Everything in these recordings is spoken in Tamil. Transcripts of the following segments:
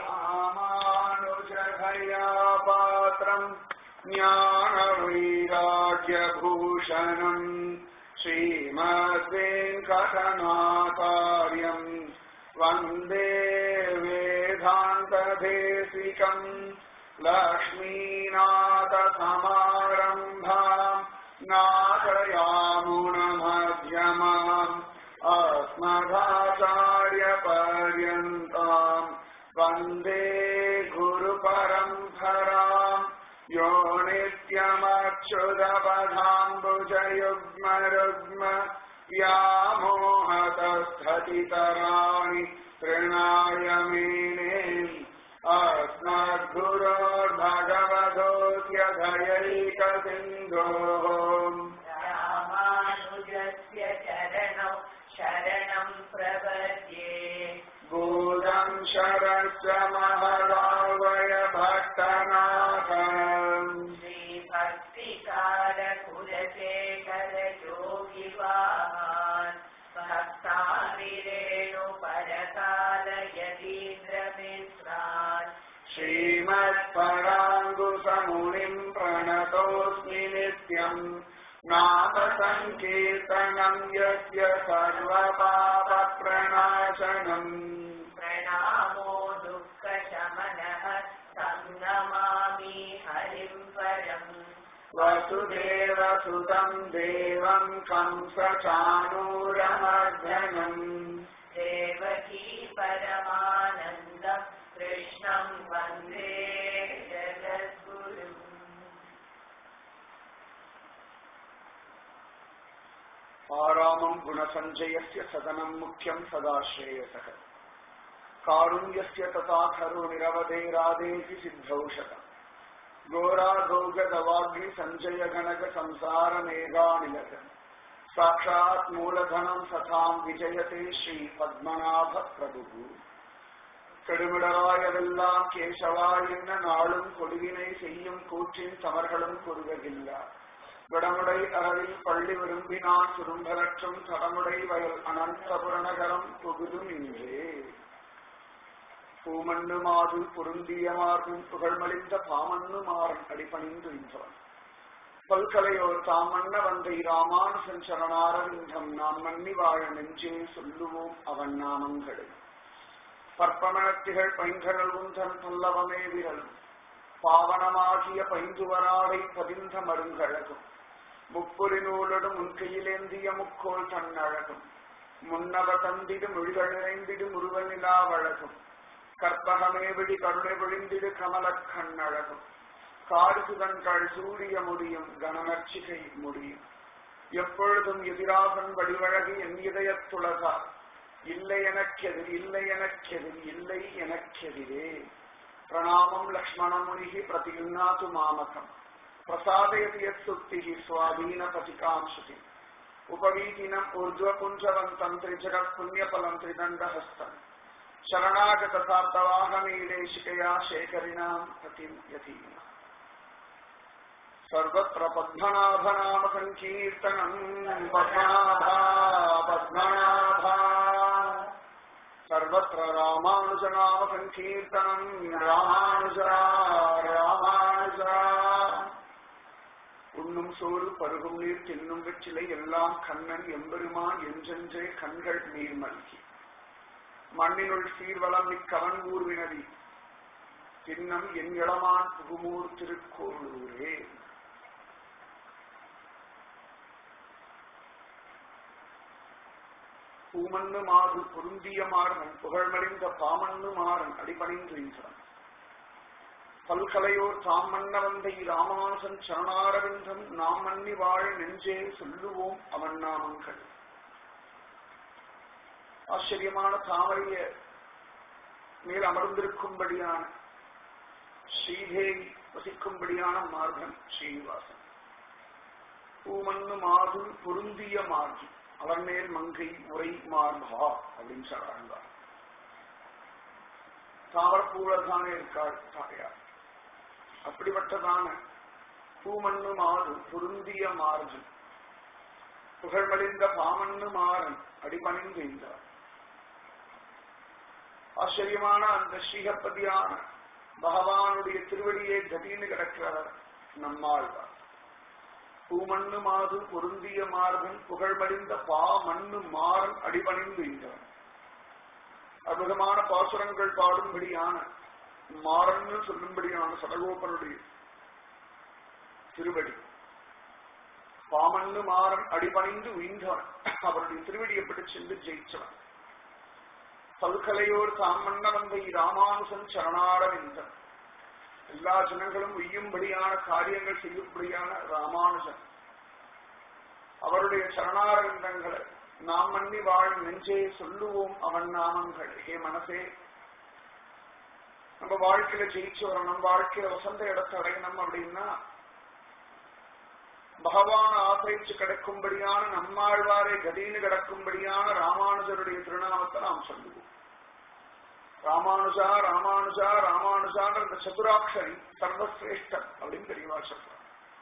ராமானுஜகயா பாத்திரம் ஞானவைராக்கியபூஷணம் ஸ்ரீமத்வேங்கடநாதாரியம் வந்தே வேதாந்ததேசிகம் லக்ஷ்மீநாதசமாரம்பாம் நாதயாமுனமध्यमाम् अस्मदाचार्यपर्यन्ताम् वन्दे गुरुपरम्पराम् यो नित्यमच्युतपदाम्बुजयुग्मरुग्म व्यामोहतस्थतितराणि तृणाय मेने अस्मद्गुरोर्भगवतोऽस्य धयैकसिन्धोः रामानुजस्य चरणौ शरणं प्रपद्ये भूतं शरश्च महदावय भट्टनाथम् श्रीभक्तिकारकुलशेखर योगिवाहान् भक्ताविरेणुपरकाल यतीन्द्रमिश्रान् श्रीमत्पराङ्गुसमुनिम् प्रणतोऽस्मि नित्यम् नाम सङ्कीर्तनम् यस्य सर्वपापप्रणाशनम् प्रणामो दुःखशमनः तं नमामि हरिं परम् वसुदेवसुतम् देवम् कंसचाणूरमर्दनम् देवकी परमानन्दं कृष्णं वन्दे जगद्गुरुम् आरामम् गुणसञ्जयस्य सदनम् मुख्यम् सदा श्रेयसः कारुण्यस्य तथा खरु निरवधेरादेति सिद्धौषधम् घोराघोगदवाग्नि सञ्जय गणक संसारमेघानिलक साक्षात् मूलधनम् सथाम् विजयते श्रीपद्मनाभ प्रभुः கெடுமிடராயவெல்லாம் கேசவா என்ன நாளும் கொடுவினை செய்யும் கூற்றின் தமர்களும் குறுககில்லா விடமுடை அறவில் பள்ளி விரும்பினான் சுரும்பலற்றும் தடமுடை வயல் அனந்தபுரணகரம் புகுதும் இன்றே பூமண்ணு மாது பொருந்திய மார்பும் புகழ்மலிந்த பாமண்ணு மாறன் அடிபணிந்து நின்றவன் பல்கலையோர் தாம் மன்ன வந்தை ராமானுசன் சரணாரவிந்தம் நாம் மன்னி வாழ நெஞ்சே சொல்லுவோம் அவன் நாமங்களை பற்பமணத்திகள் பைங்கடல் உந்தன் பல்லவமே விரலும் பாவனமாகிய பைந்துவராடை பதிந்த மருங்கழகும் முப்புரி நூலோடு முன்கையிலேந்திய முக்கோள் தன்னழகும் முன்னவ தந்திடு மொழிகள் நிறைந்திடு முருகனிலா வழகும் கற்பகமே விழி கருணை விழிந்திடு கமலக் கண்ணழகும் காடுசுதன்கள் சூரிய முடியும் கணநர்ச்சிகை முடியும் எப்பொழுதும் எதிராகன் வடிவழகு என் இதயத்துலகா இல்லை எனக்கெதிர் இல்லை எனக்கெதிர் இல்லை எனக்கெதிரே பிரணாமம் லக்ஷ்மணமுனிகி பிரதியுன்னாது மாமகம் பிரசாதயதி யத் சுக்திः स्वाधीनपथिकां श्रुतिम् उपवीतिनम् ऊर्ध्वपुञ्जवन्तम् त्रिजगत् पुण्यफलम् त्रिदण्डहस्तम् शरणागतसार्थवाहमीडेशिकया शेखरिणाम् पतिम् यतीना सर्वत्र पद्मनाभनाम सङ्कीर्तनम् पद्मनाभा पद्मनाभा सर्वत्र रामानुजनाम सङ्कीर्तनम् रामानुजा ராமானுஜா உண்ணும் சோறு பருகும் நீர் தின்னும் வெற்றிலை எல்லாம் கண்ணன் எம்பெருமான் என்றென்றே கண்கள் நீர் மல்கி மண்ணினுள் சீர்வளம் மிக்கவன் ஊர்வினதி தின்னம் என் இளமான் புகுமூர் திருக்கோளூரே பூமன்னு மாது பொருந்திய மாறன் புகழ்மறிந்த பாமன்னு மாறன் அடிபணிந்து நின்றான் பல்கலையோர் தாம் மன்ன வந்தை ராமானுசன் சரணாரவிந்தம் நாம் மன்னி வாழ நெஞ்சே சொல்லுவோம் அவன் நாமங்கள் ஆச்சரியமான தாமரைய மேல் அமர்ந்திருக்கும்படியான ஸ்ரீதேவி வசிக்கும்படியான மார்கன் ஸ்ரீனிவாசன் பூமன்னு மாது பொருந்திய மார்கி அவர் மேல் மங்கை உரை மார்பா அப்படின்னு சொல்றாங்க தாவரப்பூழல்தானே இருக்காள் தாயார் அப்படிப்பட்டதான பூமண்ணு மாறு பொருந்திய மார்ஜன் புகழ்மலிந்த பாமண்ணு மாறன் அடிபணிந்து இருந்தார் ஆச்சரியமான அந்த ஸ்ரீகப்பதியான பகவானுடைய திருவடியே கதின்னு கிடக்கிறவர் நம்மாழ்வார் பூமண்ணு மாது பொருந்திய மார்பன் புகழ்மடிந்த பா மண்ணு மாறன் அடிபணிந்து இன்றவன் அற்புதமான பாசுரங்கள் பாடும்படியான மாறன்னு சொல்லும்படியான சடகோபனுடைய திருவடி பாமண்ணு மாறன் அடிபணிந்து உயின்றவன் அவருடைய திருவடியை பிடிச்சென்று ஜெயிச்சவன் பல்கலையோர் தாமண்ண வந்த ராமானுசன் சரணாரவிந்தன் எல்லா ஜனங்களும் உய்யும்படியான காரியங்கள் செய்யும்படியான ராமானுஜன் அவருடைய சரணாரவிந்தங்களை நாம் மன்னி வாழ் நெஞ்சே சொல்லுவோம் அவன் நாமங்கள் ஹே மனசே நம்ம வாழ்க்கையில ஜெயிச்சு வரணும் வாழ்க்கையில வசந்த இடத்தை அடையணும் அப்படின்னா பகவான் ஆசிரிச்சு கிடக்கும்படியான நம்மாழ்வாரை கதின்னு கிடக்கும்படியான ராமானுஜருடைய திருநாமத்தை நாம் சொல்லுவோம் ராமானுஜா ராமானுஜா ராமானுஜான்ற இந்த சதுராட்சரி சர்வசிரேஷ்டம் அப்படின்னு தெரியவா சொல்றான்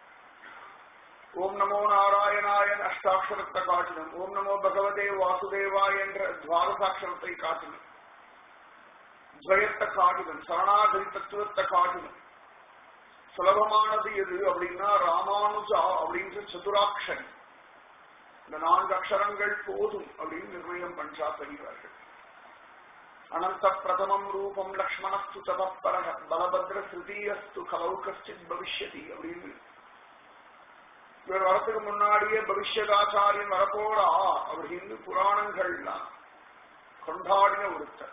ஓம் நமோ நாராயணாயன் அஷ்டாட்சரத்தை காட்டினும் ஓம் நமோ பகவதே வாசுதேவா என்ற துவாரசாட்சரத்தை காட்டினும் துவயத்தை காட்டினும் சரணாகரி தத்துவத்தை காட்டினும் சுலபமானது எது அப்படின்னா ராமானுஜா அப்படின்ற சதுராட்சரி இந்த நான்கு அக்ஷரங்கள் போதும் அப்படின்னு நிர்ணயம் பண்றா பெரியவர்கள் அனந்த பிரதமம் ரூபம் லக்ஷ்மணஸ்து தபப்பரக பலபத்ர திருதீயஸ்து கலவு கஷ்டித் பவிஷ்யதி அப்படின்னு இவர் வரத்துக்கு முன்னாடியே பவிஷ்யதாச்சாரியன் வரப்போறா அப்படின்னு புராணங்கள்லாம் கொண்டாடின ஒருத்தர்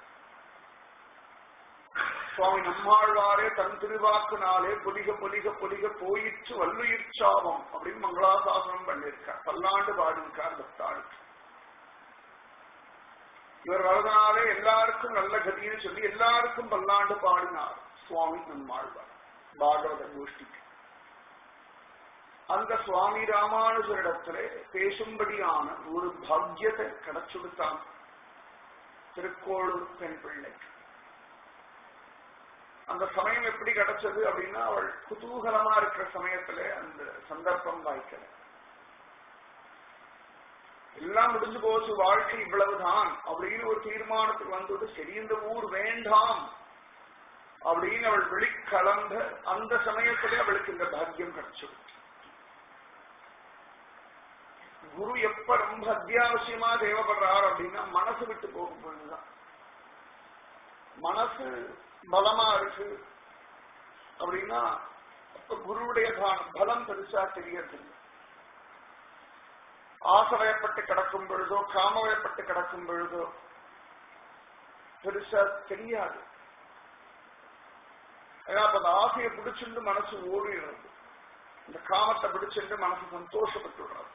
சுவாமி நம்மாழ்வாரே தன் திருவாக்குனாலே பொலிக பொலிக பொலிக போயிற்று வல்லுயிர் சாபம் அப்படின்னு மங்களாசாசனம் பண்ணியிருக்கார் பல்லாண்டு பாடியிருக்கார் பக்தாளுக்கு இவர் வரதனாலே எல்லாருக்கும் நல்ல கதின்னு சொல்லி எல்லாருக்கும் பல்லாண்டு பாடினார் சுவாமி நம்மாழ்வார் பாகவத கோஷ்டிக்கு அந்த சுவாமி ராமானுஜரிடத்துல பேசும்படியான ஒரு பாக்கியத்தை கிடைச்சுடுத்தான் திருக்கோளூர் பெண் பிள்ளைக்கு அந்த சமயம் எப்படி கிடைச்சது அப்படின்னா அவள் குதூகலமா இருக்கிற சமயத்துல அந்த சந்தர்ப்பம் வாய்க்கல எல்லாம் முடிஞ்சு போச்சு வாழ்க்கை இவ்வளவுதான் அப்படின்னு ஒரு தீர்மானத்துக்கு வந்தது சரி இந்த ஊர் வேண்டாம் அப்படின்னு அவள் வெளிக்கலந்த அந்த சமயத்திலே அவளுக்கு இந்த பாக்கியம் கிடைச்சது குரு எப்ப ரொம்ப அத்தியாவசியமா தேவைப்படுறார் அப்படின்னா மனசு விட்டு போகும் பொழுதுதான் மனசு பலமா இருக்கு அப்படின்னா அப்ப குருவுடைய பலம் பெருசா தெரியறது ஆசவயப்பட்டு கிடக்கும் பொழுதோ காமவயப்பட்டு கிடக்கும் பொழுதோ பெருசா தெரியாது ஏன்னா அப்ப அந்த ஆசையை பிடிச்சிருந்து மனசு ஓடிடுறது இந்த காமத்தை பிடிச்சிருந்து மனசு சந்தோஷப்பட்டுடுறது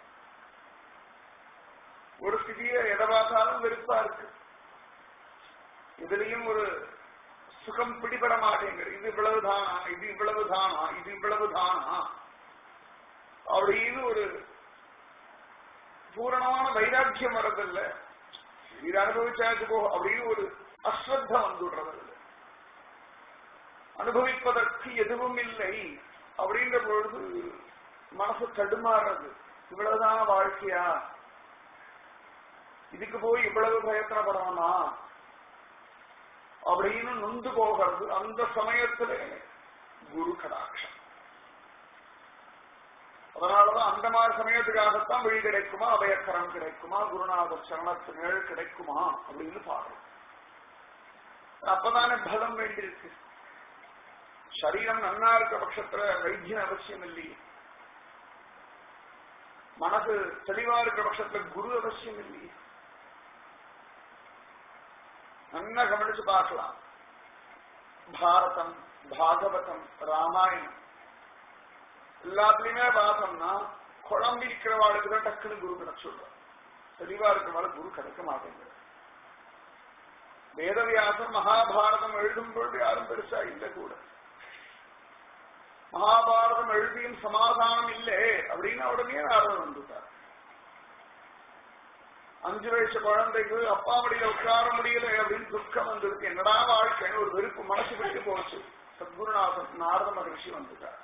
ஒரு ஸ்திதிய எதை பார்த்தாலும் வெறுப்பா இருக்கு இதுலயும் ஒரு சுகம் பிடிபட மாட்டேங்குது இது இவ்வளவு தானா இது இவ்வளவு தானா இது இவ்வளவு தானா அப்படின்னு ஒரு பூரணமான வைராக்கியம் வர்றதில்ல இது அனுபவிச்சாச்சு போ அப்படின்னு ஒரு அஸ்ரத்தம் வந்துடுறதில்ல அனுபவிப்பதற்கு எதுவும் இல்லை அப்படின்ற பொழுது மனசு தடுமாறுறது இவ்வளவுதான் வாழ்க்கையா இதுக்கு போய் இவ்வளவு பிரயத்தனப்படணுமா அப்படின்னு நொந்து போகிறது அந்த சமயத்துல குரு கடாட்சம் அதனாலதான் அந்த மாதிரி சமயத்துக்காகத்தான் வழி கிடைக்குமா அபயக்கரம் கிடைக்குமா குருநாதர் சரணத்து நிழல் கிடைக்குமா அப்படின்னு பாடுறோம் அப்பதானே பலம் வேண்டியிருக்கு சரீரம் நன்னா இருக்க பட்சத்துல வைத்தியம் அவசியம் இல்லையே மனசு தெளிவா இருக்கிற பட்சத்துல குரு அவசியம் இல்லையே நல்லா கவனிச்சு பார்க்கலாம் பாரதம் பாகவதம் ராமாயணம் எல்லாத்துலயுமே பார்த்தோம்னா குழம்பு இருக்கிறவாளுக்கு தான் டக்குன்னு குரு கிடைச்சுடுறோம் தெளிவா இருக்கிறவாள் குரு கிடைக்க மாட்டேங்குது வேதவியாசம் மகாபாரதம் எழுதும் பொழுது யாரும் பெருசா இல்லை கூட மகாபாரதம் எழுதியும் சமாதானம் இல்லை அப்படின்னு உடனே நாரதன் வந்துட்டார் அஞ்சு வயசு குழந்தைக்கு அப்பா மடியில உட்கார முடியல அப்படின்னு துக்கம் வந்திருக்கு என்னடா வாழ்க்கைன்னு ஒரு வெறுப்பு மனசு விட்டு போச்சு சத்குருநாதன் நாரத மகிழ்ச்சி வந்துட்டார்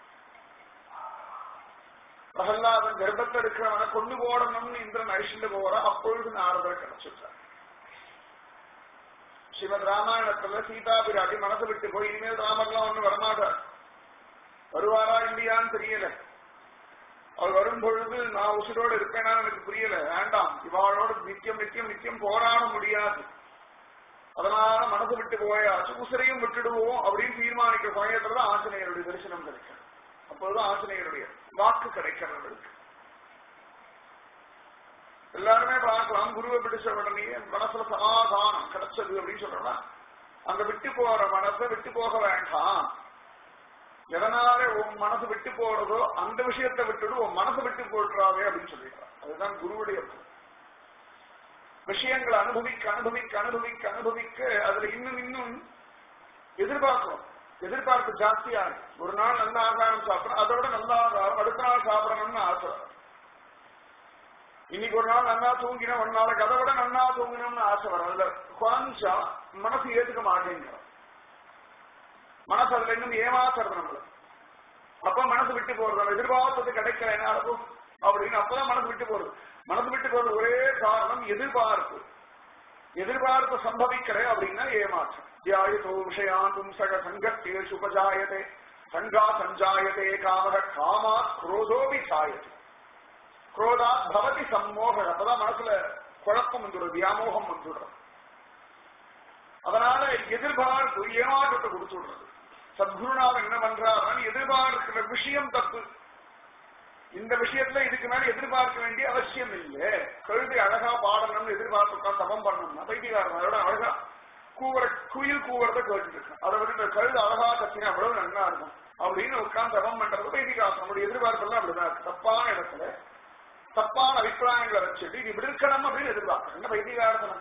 பிரகலாதன் கர்ப்பத்தில் இருக்கிறவனை கொண்டு போடணும்னு இந்திரன் அழிச்சுட்டு போற அப்பொழுது நாரதர் கிடைச்சிட்டார் ஸ்ரீமத் ராமாயணத்துல சீதா பிராட்டி மனசு விட்டு போய் இனிமேல் ராமர்லாம் ஒண்ணு வரமாட்டார் வருவாரா இல்லையான்னு தெரியல அவர் வரும் பொழுது நான் உசுரோடு இருப்பேனா எனக்கு புரியல வேண்டாம் இவாளோட நித்தியம் நித்தியம் நித்தியம் போராட முடியாது அதனால மனசு விட்டு போயாச்சு உசிரையும் விட்டுடுவோம் அப்படின்னு தீர்மானிக்கிற சமயத்துலதான் ஆஞ்சநேயருடைய தரிசனம் கிடைக்கும் அப்போதுதான் ஆஞ்சநேயருடைய வாக்கு கிடைக்கிறது எல்லாருமே பார்க்கலாம் குருவை பிடிச்ச உடனே மனசுல சமாதானம் கிடைச்சது அப்படின்னு சொல்றோம்னா அந்த விட்டு போற மனசை விட்டு போக வேண்டாம் எதனால உன் மனசு விட்டு போறதோ அந்த விஷயத்தை விட்டுடு உன் மனசு விட்டு போடுறாவே அப்படின்னு சொல்லிடுறான் அதுதான் குருவுடைய அர்த்தம். விஷயங்களை அனுபவிக்க அனுபவிக்க அனுபவிக்க அனுபவிக்க அதுல இன்னும் இன்னும் எதிர்பார்க்கிறோம் எதிர்பார்ப்பு ஜாஸ்தியா இருக்கு ஒரு நாள் நல்ல ஆகாரம் சாப்பிடணும் அதோட நல்ல ஆகாரம் அடுத்த நாள் சாப்பிடணும்னு ஆசை வரும். இன்னைக்கு ஒரு நாள் நன்னா தூங்கினா ஒரு நாளைக்கு அதை விட நன்னா தூங்கணும்னு ஆசை வரும் அதுல குறைஞ்சா மனசு ஏத்துக்க மாட்டேங்கிறோம் மனசு அதுல இன்னும் ஏமாத்துறது நம்மள அப்ப மனசு விட்டு போறது நம்ம எதிர்பார்த்தது கிடைக்கல என்ன ஆகும் அப்படின்னு அப்பதான் மனசு விட்டு போறது மனசு விட்டு போறது ஒரே காரணம் எதிர்பார்ப்பு எதிர்பார்ப்பு சம்பவிக்கல அப்படின்னா ஏமாற்றம் தியாயதோ விஷயான் பும்சக சங்கத்தேஷு உபஜாயதே சங்கா சஞ்சாயதே காமக காமாத் குரோதோபி சாயதே குரோதாத் பவதி சம்மோக அப்பதான் மனசுல குழப்பம் வந்துடும் வியாமோகம் வந்துடுறது அதனால எதிர்பார்ப்பு ஏமாற்றத்தை கொடுத்து விடுறது சத்குருநாதன் என்ன பண்றாருன்னு எதிர்பார்க்கிற விஷயம் தப்பு இந்த விஷயத்துல இதுக்கு மேல எதிர்பார்க்க வேண்டிய அவசியம் இல்லை கழுதை அழகா பாடணும்னு எதிர்பார்த்துக்கா தபம் பண்ணணும்னா பைத்தியக்காரன் அதோட அழகா கூவர குயில் கூவரத கேட்டுட்டு இருக்கேன் அதை விட இந்த கழுது அழகா கத்தினா அவ்வளவு நல்லா இருக்கும் அப்படின்னு உட்கார்ந்து தபம் பண்றது பைத்தியக்காரன் நம்மளுடைய எதிர்பார்ப்பெல்லாம் அப்படிதான் இருக்கு தப்பான இடத்துல தப்பான அபிப்பிராயங்களை வச்சுட்டு இது இப்படி இருக்கணும் அப்படின்னு எதிர்பார்க்கணும் என்ன பைத்தியக்காரத்தனம்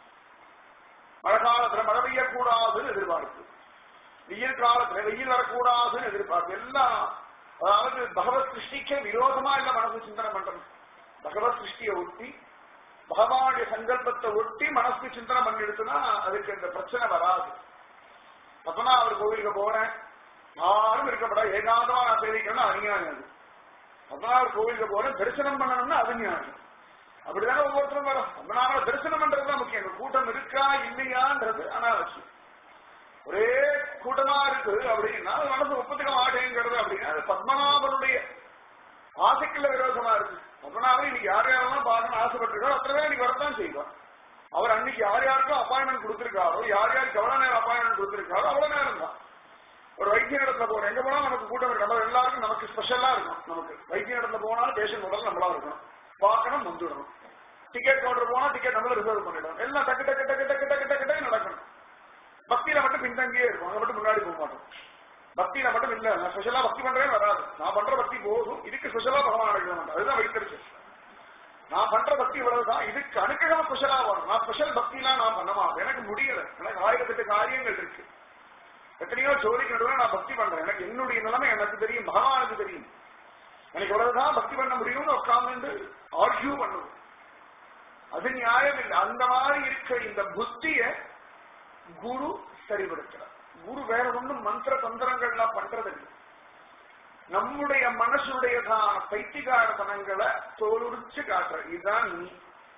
மழை காலத்துல மழை பெய்யக்கூடாதுன்னு எதிர்பார்ப்பு வெயில் காலத்துல வெயில் வரக்கூடாதுன்னு எதிர்பார்ப்பு எல்லாம் அதாவது பகவத் சிருஷ்டிக்கு விரோதமா இல்ல மனசு சிந்தனை பண்றது பகவத் சிருஷ்டியை ஒட்டி பகவானுடைய சங்கல்பத்தை ஒட்டி மனசு சிந்தனை பண்ணிடுச்சுன்னா அதுக்கு இந்த பிரச்சனை வராது பத்மநாபர் கோவிலுக்கு போறேன் யாரும் இருக்கப்பட ஏகாந்தமா நான் சேவிக்கணும்னு அஞ்ஞானம் அது பத்மநாபர் கோவிலுக்கு போறேன் தரிசனம் பண்ணணும்னா அஞ்ஞானம் அப்படிதானே ஒவ்வொருத்தரும் வரும் பத்மநாபரை தரிசனம் பண்றதுதான் முக்கியம் இந்த கூட்டம் இருக்கா இல்லையான்றது அனாவசியம் ஒரே கூட்டமா இருக்கு அப்படின்னா அது மனசு ஒப்புத்துக்க மாட்டேங்கிறது அப்படின்னா அது பத்மநாபனுடைய ஆசைக்குள்ள விரோதமா இருக்கு பத்மநாபன் இன்னைக்கு யார் யாரெல்லாம் பார்க்கணும் ஆசைப்பட்டிருக்காரோ அத்தனை பேர் இன்னைக்கு வரத்தான் செய்வார் அவர் அன்னைக்கு யார் யாருக்கும் அப்பாயின்மெண்ட் கொடுத்திருக்காரோ யார் யாருக்கு எவ்வளவு நேரம் அப்பாயின்மெண்ட் கொடுத்திருக்காரோ அவ்வளவு நேரம் தான் ஒரு வைத்திய இடத்துல போறோம் எங்க போனாலும் நமக்கு கூட்டம் இருக்கு நம்ம எல்லாருக்கும் நமக்கு ஸ்பெஷலா இருக்கும் நமக்கு வைத்திய இடத்துல போனாலும் பேஷண்ட் முதல்ல நம்மளா இருக்கணும் பார்க்கணும் வந்துடணும் டிக்கெட் கவுண்டர் போனா டிக்கெட் நம்மள ரிசர்வ் பண்ணிடணும் எல்லாம் டக்கு டக்கு டக்கு டக்கு டக்கு டக்கு டக்கு நடக்கணும் பக்தியில மட்டும் பின்தங்கியே இருக்கும் அங்க மட்டும் முன்னாடி போக மாட்டோம் பக்தியில மட்டும் இல்ல நான் ஸ்பெஷலா பக்தி பண்றேன் வராது நான் பண்ற பக்தி போதும் இதுக்கு ஸ்பெஷலா பகவான் அடைக்க மாட்டேன் அதுதான் வைத்தறிச்சு நான் பண்ற பக்தி இவ்வளவுதான் இதுக்கு அனுக்கிரகம் ஸ்பெஷலா வரும் நான் ஸ்பெஷல் பக்தி எல்லாம் நான் பண்ண மாட்டேன் எனக்கு முடியல எனக்கு ஆயிரத்தெட்டு காரியங்கள் இருக்கு எத்தனையோ ஜோலிக்கு நடுவில் நான் பக்தி பண்றேன் எனக்கு என்னுடைய நிலைமை எனக்கு தெரியும் பகவானுக்கு தெரியும் எனக்கு இவ்வளவுதான் பக்தி பண்ண முடியும்னு உட்கார்ந்து ஆர்கியூ பண்ணுவோம் அது நியாயம் இல்லை அந்த மாதிரி இருக்க இந்த புத்திய குரு சரிபடுத்துறார் குரு வேற ஒன்றும் மந்திர தந்திரங்கள்லாம் பண்றது இல்லை நம்முடைய மனசுடையதான பைத்திகாரத்தனங்களை தோலுரிச்சு காட்டுற இதுதான் நீ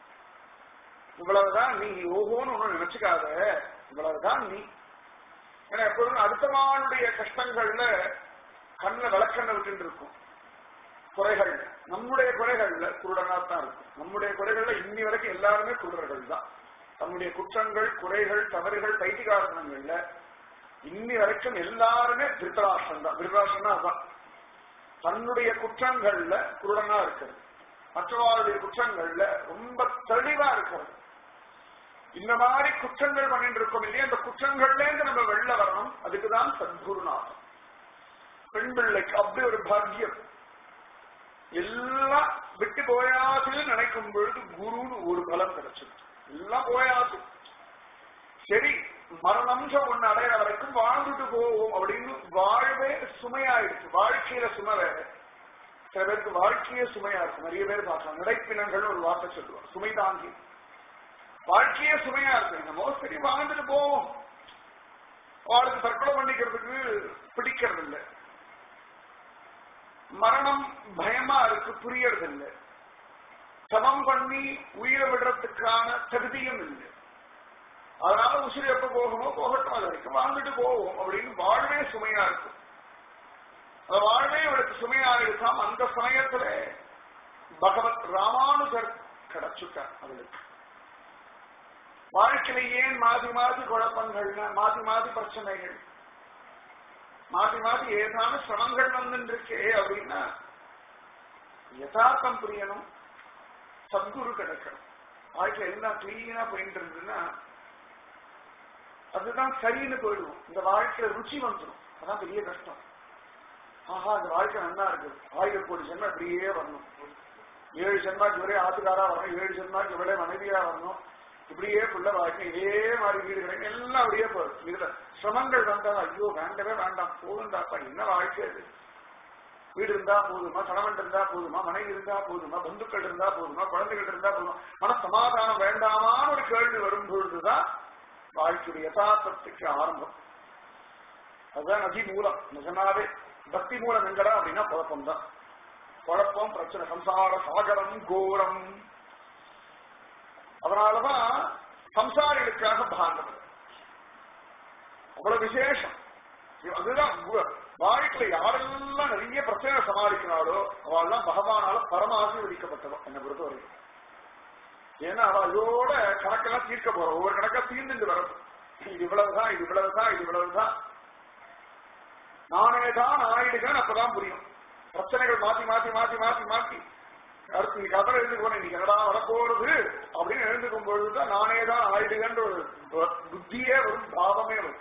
இவ்வளவுதான் நீ ஓஹோன்னு ஒண்ணு நினைச்சுக்காத இவ்வளவுதான் நீ ஏன்னா எப்பொழுதும் அடுத்தவாளுடைய கஷ்டங்கள்ல கண்ணை விளக்கண்ண விட்டு இருக்கும் குறைகள் நம்முடைய குறைகள்ல குருடனா தான் இருக்கும் நம்முடைய குறைகள்ல இன்னி வரைக்கும் எல்லாருமே குருடர்கள் தான் தன்னுடைய குற்றங்கள் குறைகள் தவறுகள் பைத்திகாரணங்கள்ல இன்னி வரைக்கும் எல்லாருமே திருத்தராஷ்டிரம் தான் திருத்தராஷ்டிரம் அதான் தன்னுடைய குற்றங்கள்ல குருடனா இருக்கிறது மற்றவர்களுடைய குற்றங்கள்ல ரொம்ப தெளிவா இருக்கிறது இந்த மாதிரி குற்றங்கள் பண்ணிட்டு இருக்கோம் இல்லையா அந்த குற்றங்கள்ல இருந்து நம்ம வெளில வரணும் அதுக்குதான் சத்குருநாதம் பெண் பிள்ளைக்கு அப்படி ஒரு பாக்கியம் எல்லாம் விட்டு போயாதுன்னு நினைக்கும் பொழுது குருன்னு ஒரு பலம் கிடைச்சது எல்லாம் போயாது சரி மரணம்சம் ஒண்ணு அடையிற வரைக்கும் வாழ்ந்துட்டு போவோம் அப்படின்னு வாழ்வே சுமையாயிடுச்சு வாழ்க்கையில சுமை வேற சில பேருக்கு வாழ்க்கையே சுமையா இருக்கு நிறைய பேர் பார்க்கலாம் நிலைப்பினங்கள் ஒரு வார்த்தை சொல்லுவாங்க சுமை தாங்கி வாழ்க்கையே சுமையா இருக்கு என்னமோ சரி வாழ்ந்துட்டு போவோம் அவளுக்கு தற்கொலை பண்ணிக்கிறதுக்கு பிடிக்கிறது இல்லை மரணம் பயமா இருக்கு புரியறது இல்லை சமம் பண்ணி உயிரை விடுறதுக்கான தகுதியும் இல்லை அதனால உசுறு எப்ப போகணுமோ போகட்டும் அது வரைக்கும் வாழ்ந்துட்டு போவோம் அப்படின்னு வாழ்வே சுமையா இருக்கும் அந்த வாழ்வே அவளுக்கு சுமையா இருக்காம அந்த சமயத்துல பகவத் ராமானுஜர் கிடைச்சுட்டார் அவளுக்கு வாழ்க்கையில ஏன் மாறி மாறி குழப்பங்கள்னா மாறி மாறி பிரச்சனைகள் மாறி மாறி ஏதான சிரமங்கள் வந்துருக்கே அப்படின்னா யதார்த்தம் புரியணும் சத்குரு கிடைக்கணும் வாழ்க்கையில எல்லாம் கிளீனா போயிட்டு இருந்ததுன்னா அதுதான் சரின்னு போயிடுவோம் இந்த வாழ்க்கையில ருச்சி வந்துடும் அதான் பெரிய கஷ்டம் ஆஹா இந்த வாழ்க்கை நல்லா இருக்கு ஆயிரம் கோடி ஜென்மம் இப்படியே வரணும் ஏழு ஜென்மாக்கு ஒரே ஆத்துக்காரா வரணும் ஏழு ஜென்மாக்கு ஒரே மனைவியா வரணும் இப்படியே புள்ள வாழ்க்கை இதே மாதிரி வீடு கிடைக்கும் எல்லாம் அப்படியே போயிடும் இதுல சிரமங்கள் வந்தா ஐயோ வேண்டவே வேண்டாம் போதுண்டாப்பா என்ன வாழ்க்கை அது வீடு இருந்தா போதுமா கணவன் இருந்தா போதுமா மனைவி இருந்தா போதுமா பந்துக்கள் இருந்தா போதுமா குழந்தைகள் இருந்தா போதுமா மன சமாதானம் வேண்டாமான்னு ஒரு கேள்வி வரும் பொழுதுதான் வாழ்க்கையுடைய யதார்த்தத்துக்கு ஆரம்பம் அதுதான் நதி மூலம் நிஜமாவே பக்தி மூலம் எங்கடா அப்படின்னா குழப்பம் தான் குழப்பம் பிரச்சனை சம்சார சாகரம் கோரம் அதனாலதான் சம்சாரிகளுக்காக பாண்டவர் அவ்வளவு விசேஷம் அதுதான் வாழ்க்கையில யாரெல்லாம் நிறைய பிரச்சனை சமாளிக்கிறாளோ அவெல்லாம் பகவானால பரம ஆசீர்வதிக்கப்பட்டவன் என்னை பொறுத்தவரைக்கும் ஏன்னா அவ அதோட கணக்கெல்லாம் தீர்க்க போறோம் ஒவ்வொரு கணக்கா தீர்ந்துட்டு வரும் இது இவ்வளவுதான் இது இவ்வளவுதான் இது இவ்வளவுதான் நானே தான் ஆயிடுகன்னு அப்பதான் புரியும் பிரச்சனைகள் மாத்தி மாத்தி மாத்தி மாத்தி மாத்தி அடுத்து நீ கதை எழுந்து போன இன்னைக்கு என்னடா வரப்போறது அப்படின்னு எழுந்துக்கும் பொழுதுதான் நானே தான் ஆயிடுகன்ற ஒரு புத்தியே வரும் பாவமே வரும்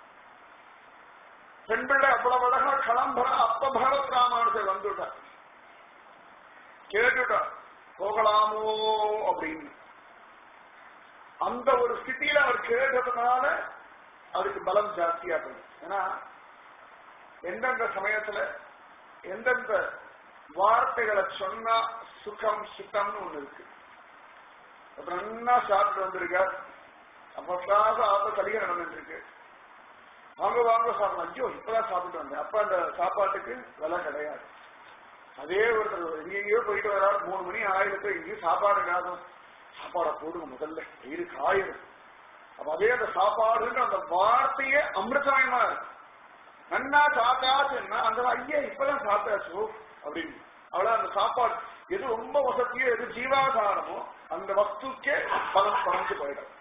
பெண் பிள்ளை அவ்வளவு அழகா கிளம்புற அப்ப பரத் ராமானுஜர் வந்துட்டார் கேட்டுட்டார் போகலாமோ அப்படின்னு அந்த ஒரு ஸ்திதியில அவர் கேட்டதுனால அதுக்கு பலம் ஜாஸ்தியா போயிடும் ஏன்னா எந்தெந்த சமயத்துல எந்தெந்த வார்த்தைகளை சொன்னா சுகம் சுத்தம்னு ஒண்ணு இருக்கு அப்ப நல்லா சாப்பிட்டு வந்திருக்கார் அப்ப ஆப்ப சலிகை நடந்துட்டு இருக்கு வாங்க வாங்க சாப்பிடணும் ஐயோ இப்பதான் சாப்பிட்டு வந்தேன் அப்ப அந்த சாப்பாட்டுக்கு விலை கிடையாது அதே ஒருத்தர் எங்கேயோ போயிட்டு வராரு மூணு மணி ஆயிரத்து எங்கேயும் சாப்பாடு காதும் சாப்பாடை போடுங்க முதல்ல வயிறு காயிடும் அப்ப அதே அந்த சாப்பாடுன்ற அந்த வார்த்தையே அமிர்தமயமா இருக்கு நன்னா சாப்பிட்டாச்சுன்னா அந்த ஐயா இப்பதான் சாப்பிட்டாச்சு அப்படின்னு அவ்வளவு அந்த சாப்பாடு எது ரொம்ப வசதியோ எது ஜீவாதாரமோ அந்த வஸ்துக்கே பலம் குறைஞ்சு போயிடும்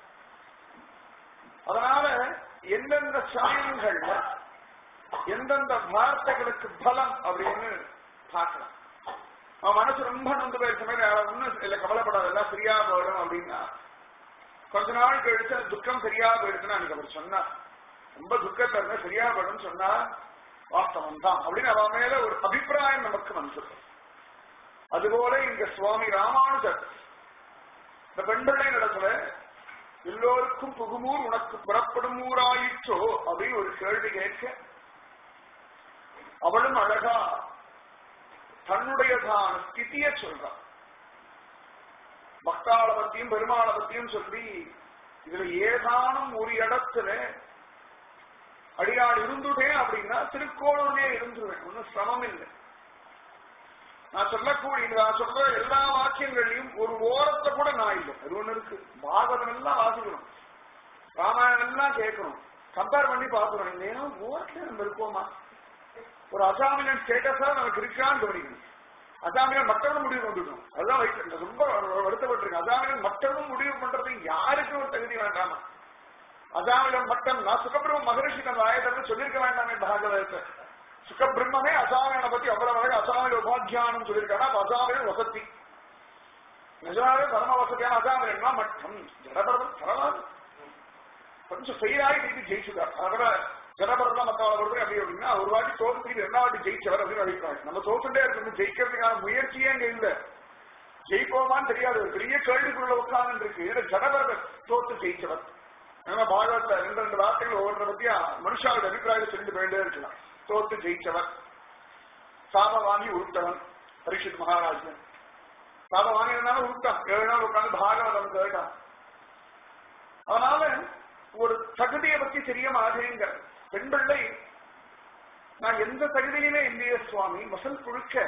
அதனால எந்தெந்த சமயங்கள்ல எந்தெந்த வார்த்தைகளுக்கு பலம் அப்படின்னு பார்க்கலாம் அவன் மனசு ரொம்ப நொந்து போய் சமயம் ஒன்னும் இல்ல கவலைப்படாத எல்லாம் சரியா போயிடும் அப்படின்னா கொஞ்ச நாள் கழிச்சு துக்கம் சரியா போயிடுச்சுன்னு அன்னைக்கு அவர் சொன்னார் ரொம்ப துக்கத்தை இருந்தா சரியா போயிடும் சொன்னா வாஸ்தவம் தான் அப்படின்னு அவன் மேல ஒரு அபிப்பிராயம் நமக்கு வந்துடும் அதுபோல இங்க சுவாமி ராமானுஜர் இந்த பெண்பிள்ளை நடத்துல எல்லோருக்கும் புகுமூர் உனக்கு புறப்படும் ஊராயிற்றோ அப்படின்னு ஒரு கேள்வி கேட்க அவளும் அழகா தன்னுடையதான ஸ்திதிய சொல்றான் பக்தாள பத்தியும் பெருமாளை பத்தியும் சொல்லி இதுல ஏதானும் ஒரு இடத்துல அடியாள் இருந்துட்டேன் அப்படின்னா திருக்கோளூர்லயே இருந்துருவேன் ஒன்னும் சிரமம் இல்லை நான் சொல்லக்கூடிய நான் சொல்ற எல்லா வாக்கியங்களையும் ஒரு ஓரத்தை கூட நான் இல்லை அது ஒண்ணு இருக்கு பாகவதம் எல்லாம் வாசிக்கணும் ராமாயணம் எல்லாம் கேட்கணும் கம்பேர் பண்ணி பார்க்கணும் இல்லையா ஓரத்துல நம்ம இருக்கோமா ஒரு அசாமியன் ஸ்டேட்டஸா நமக்கு இருக்கான்னு கவனிக்கணும் அசாமியன் மற்றவங்க முடிவு கொண்டுக்கணும் அதுதான் வைக்க ரொம்ப வருத்தப்பட்டிருக்கு அசாமியன் மற்றவங்க முடிவு பண்றது யாருக்கும் ஒரு தகுதி வேண்டாமா அசாமியன் மட்டம் நான் சுகபிரம மகரிஷி தன் வாயத்திற்கு சொல்லியிருக்க வேண்டாமே பாகவதத்தை சுகபிரம்மே அசாமியனை பத்தி அவ்வளவு அழகு அசாமிய உபாத்தியானம் சொல்லியிருக்காங்க அப்ப அசாமியன் வசதி நிஜமாவே பரம வசதியான அசாமியன்னா மட்டம் ஜடபரதம் பரவாது கொஞ்சம் ஃபெயிலாகி திருப்பி ஜெயிச்சுட்டார் அதோட ஜனபரம் மத்தவளை பொறுத்து அப்படி அப்படின்னா ஒரு வாட்டி தோத்து திருப்பி ரெண்டாவது வாட்டி ஜெயிச்சவர் அப்படின்னு அழைக்கிறாங்க நம்ம தோத்துட்டே இருக்கணும் ஜெயிக்கிறதுக்கான முயற்சியே அங்க இல்ல ஜெயிப்போமான்னு தெரியாது ஒரு பெரிய கேள்விக்குள்ள உட்கார்ந்து இருக்கு இதுல ஜனபரத தோத்து ஜெயிச்சவர் ஏன்னா பாகவத்துல ரெண்டு ரெண்டு வார்த்தைகள் ஒவ்வொரு பத்தியா மனுஷாவோட அபிப்பிராயத்தை சொல்லிட்டு போயிட்டே இருக்கலாம் தோத்து ஜெயிச்சவர் சாப வாங்கி உருட்டவன் பரீட்சித் மகாராஜன் சாப வாங்கினாலும் உருட்டான் ஏழு நாள் உட்கார்ந்து பாகவதம் கேட்டான் அதனால ஒரு தகுதியை பத்தி தெரிய மாட்டேங்க பெண் பிள்ளை நான் எந்த தகுதியிலுமே இல்லையே சுவாமி மசல் புழுக்க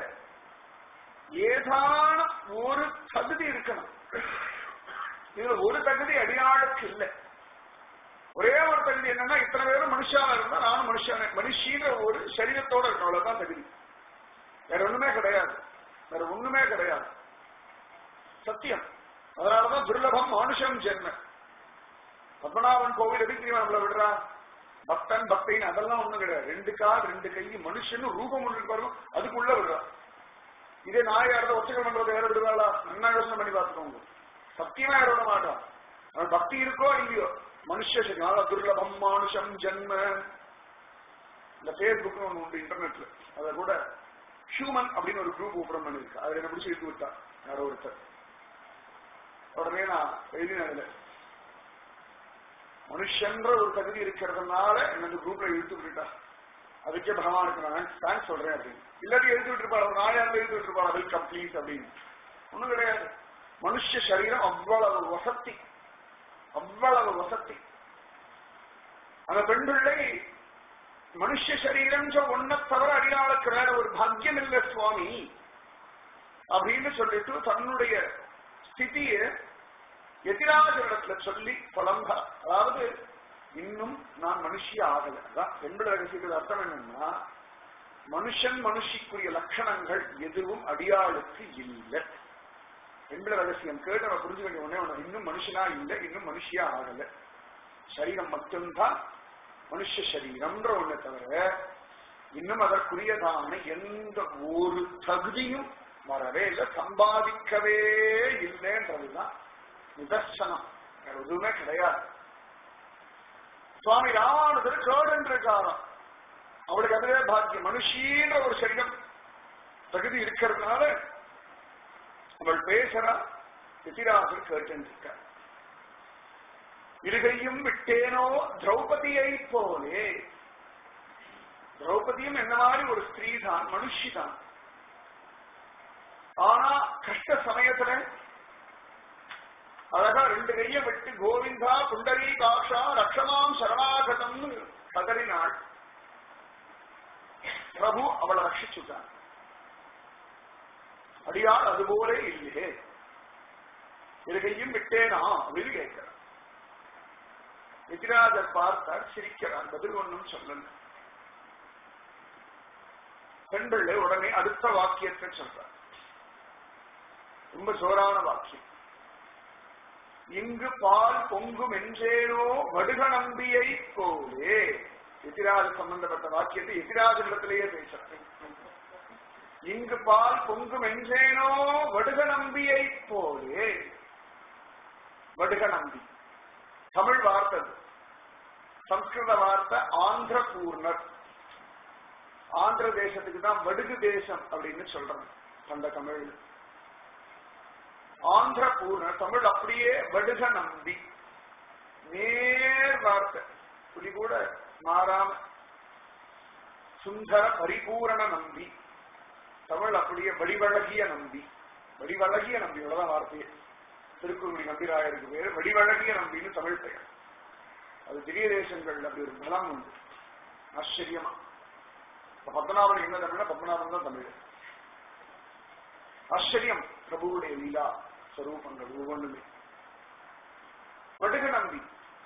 ஏதான ஒரு தகுதி இருக்கணும் இதுல ஒரு தகுதி அடியாளுக்கு இல்லை ஒரே ஒரு தகுதி என்னன்னா இத்தனை பேரும் மனுஷாவா இருந்தா நானும் மனுஷான மனுஷீன ஒரு சரீரத்தோட இருக்கணும் அவ்வளவுதான் தகுதி வேற ஒண்ணுமே கிடையாது வேற ஒண்ணுமே கிடையாது சத்தியம் அதனாலதான் துர்லபம் மனுஷம் ஜென்ம பத்மநாபன் கோவில் எதுக்கு தெரியுமா நம்மள விடுறா பக்தன் பக்தின்னு அதெல்லாம் ஒண்ணும் கிடையாது ரெண்டு கால் ரெண்டு கை மனுஷன் ரூபம் ஒன்று இருப்பாரு அதுக்குள்ள விடுறா இதே நாய் யாராவது ஒச்சகம் பண்றது யாரும் விடுவாளா நல்லா யோசனை பண்ணி பார்த்துக்கோங்க சத்தியமா யாரும் விட மாட்டான் அவன் பக்தி இருக்கோ இல்லையோ மனுஷ சரி துர்லபம் மானுஷம் ஜென்ம இந்த பேஸ்புக் ஒன்று உண்டு இன்டர்நெட்ல அதை கூட ஹியூமன் அப்படின்னு ஒரு குரூப் ஓபன் பண்ணிருக்கு அதுல என்ன பிடிச்சி இழுத்து விட்டா யாரோ ஒருத்தர் உடனே நான் எழுதினேன் அதுல மனுஷன்ற ஒரு தகுதி இருக்கிறதுனால என்ன இந்த குரூப்ல இழுத்து விட்டுட்டா அதுக்கே பகவானுக்கு நான் தேங்க்ஸ் சொல்றேன் அப்படின்னு இல்லாட்டி எழுதி விட்டுருப்பாள் ஒரு நாயாண்டு எழுதி விட்டுருப்பாள் வெல்கம் ப்ளீஸ் அப்படின்னு ஒண்ணும் கிடையாது மனுஷ சரீரம் அவ்வளவு வசத்தி அவ்வளவு வசதி அந்த பெண் பிள்ளை மனுஷ சரீரம் ஒன்ன தவிர அடியாளுக்கு வேற ஒரு பாக்கியம் இல்ல சுவாமி அப்படின்னு சொல்லிட்டு தன்னுடைய ஸ்திதிய எதிராஜரிடத்துல சொல்லி புலம்ப அதாவது இன்னும் நான் மனுஷிய ஆகல அதான் பெண்பிள்ளை ரகசியத்துக்கு அர்த்தம் என்னன்னா மனுஷன் மனுஷிக்குரிய லட்சணங்கள் எதுவும் அடியாளுக்கு இல்லை பெண்பிள ரகசியம் கேட்டு நம்ம புரிஞ்சு வேண்டிய ஒண்ணே ஒண்ணு இன்னும் மனுஷனா இல்லை இன்னும் மனுஷியா ஆகல சரீரம் மட்டும்தான் மனுஷ சரீரம்ன்ற ஒண்ணு தவிர இன்னும் அதற்குரியதான எந்த ஒரு தகுதியும் வரவே இல்லை சம்பாதிக்கவே இல்லைன்றதுதான் நிதர்சனம் வேற எதுவுமே கிடையாது சுவாமி ராமானுஜர் கேடுன்ற காலம் அவளுக்கு அதுவே பாக்கியம் மனுஷீன்ற ஒரு சரீரம் தகுதி இருக்கிறதுனால அவள் பேசுறா எதிராசர் கேட்டிருக்கார் இருகையும் விட்டேனோ திரௌபதியை போலே திரௌபதியும் என்ன மாதிரி ஒரு ஸ்திரீ தான் மனுஷி தான் ஆனா கஷ்ட சமயத்துல அழகா ரெண்டு கையை விட்டு கோவிந்தா குண்டரி காஷா ரக்ஷமாம் சரணாகதம்னு கதறினாள் பிரபு அவளை ரட்சிச்சுட்டான் அடியால் அதுபோல இல்லையே இருகையும் விட்டேனா அப்படின்னு கேட்கிறார் எதிராஜர் பார்த்தார் சிரிக்கிறார் பதில் ஒன்றும் சொல்லல பெண்பிள்ளை உடனே அடுத்த வாக்கியத்தை சொல்றார் ரொம்ப ஜோரான வாக்கியம் இங்கு பால் பொங்கும் என்றேனோ வடுக நம்பியை போலே எதிராஜ சம்பந்தப்பட்ட வாக்கியத்தை எதிராஜரிடத்திலேயே பேசுறேன் இங்கு பால் பொங்கும் என்றேனோ வடுக நம்பியை போலே வடுக நம்பி தமிழ் வார்த்தை சம்ஸ்கிருத வார்த்தை ஆந்திர பூர்ணர் ஆந்திர தேசத்துக்கு தான் வடுகு தேசம் அப்படின்னு சொல்றாங்க அந்த தமிழ் ஆந்திர பூர்ணர் தமிழ் அப்படியே வடுக நம்பி நேர் வார்த்தை புலி கூட மாறாம சுந்தர பரிபூரண நம்பி தமிழ் அப்படியே வடிவழகிய நம்பி வடிவழகிய நம்பி இவ்வளவுதான் வார்த்தையே திருக்குறளி நம்பிராயருக்கு பேரு வடிவழகிய நம்பின்னு தமிழ் பெயர் அது திவ்ய தேசங்கள் அப்படி ஒரு பலம் உண்டு ஆச்சரியமா இப்ப பத்மநாபன் என்ன தமிழ்னா பத்மநாபன் தான் தமிழ் ஆச்சரியம் பிரபுவுடைய லீலா ஸ்வரூபங்கள் ஒவ்வொன்றுமே வடுக நம்பி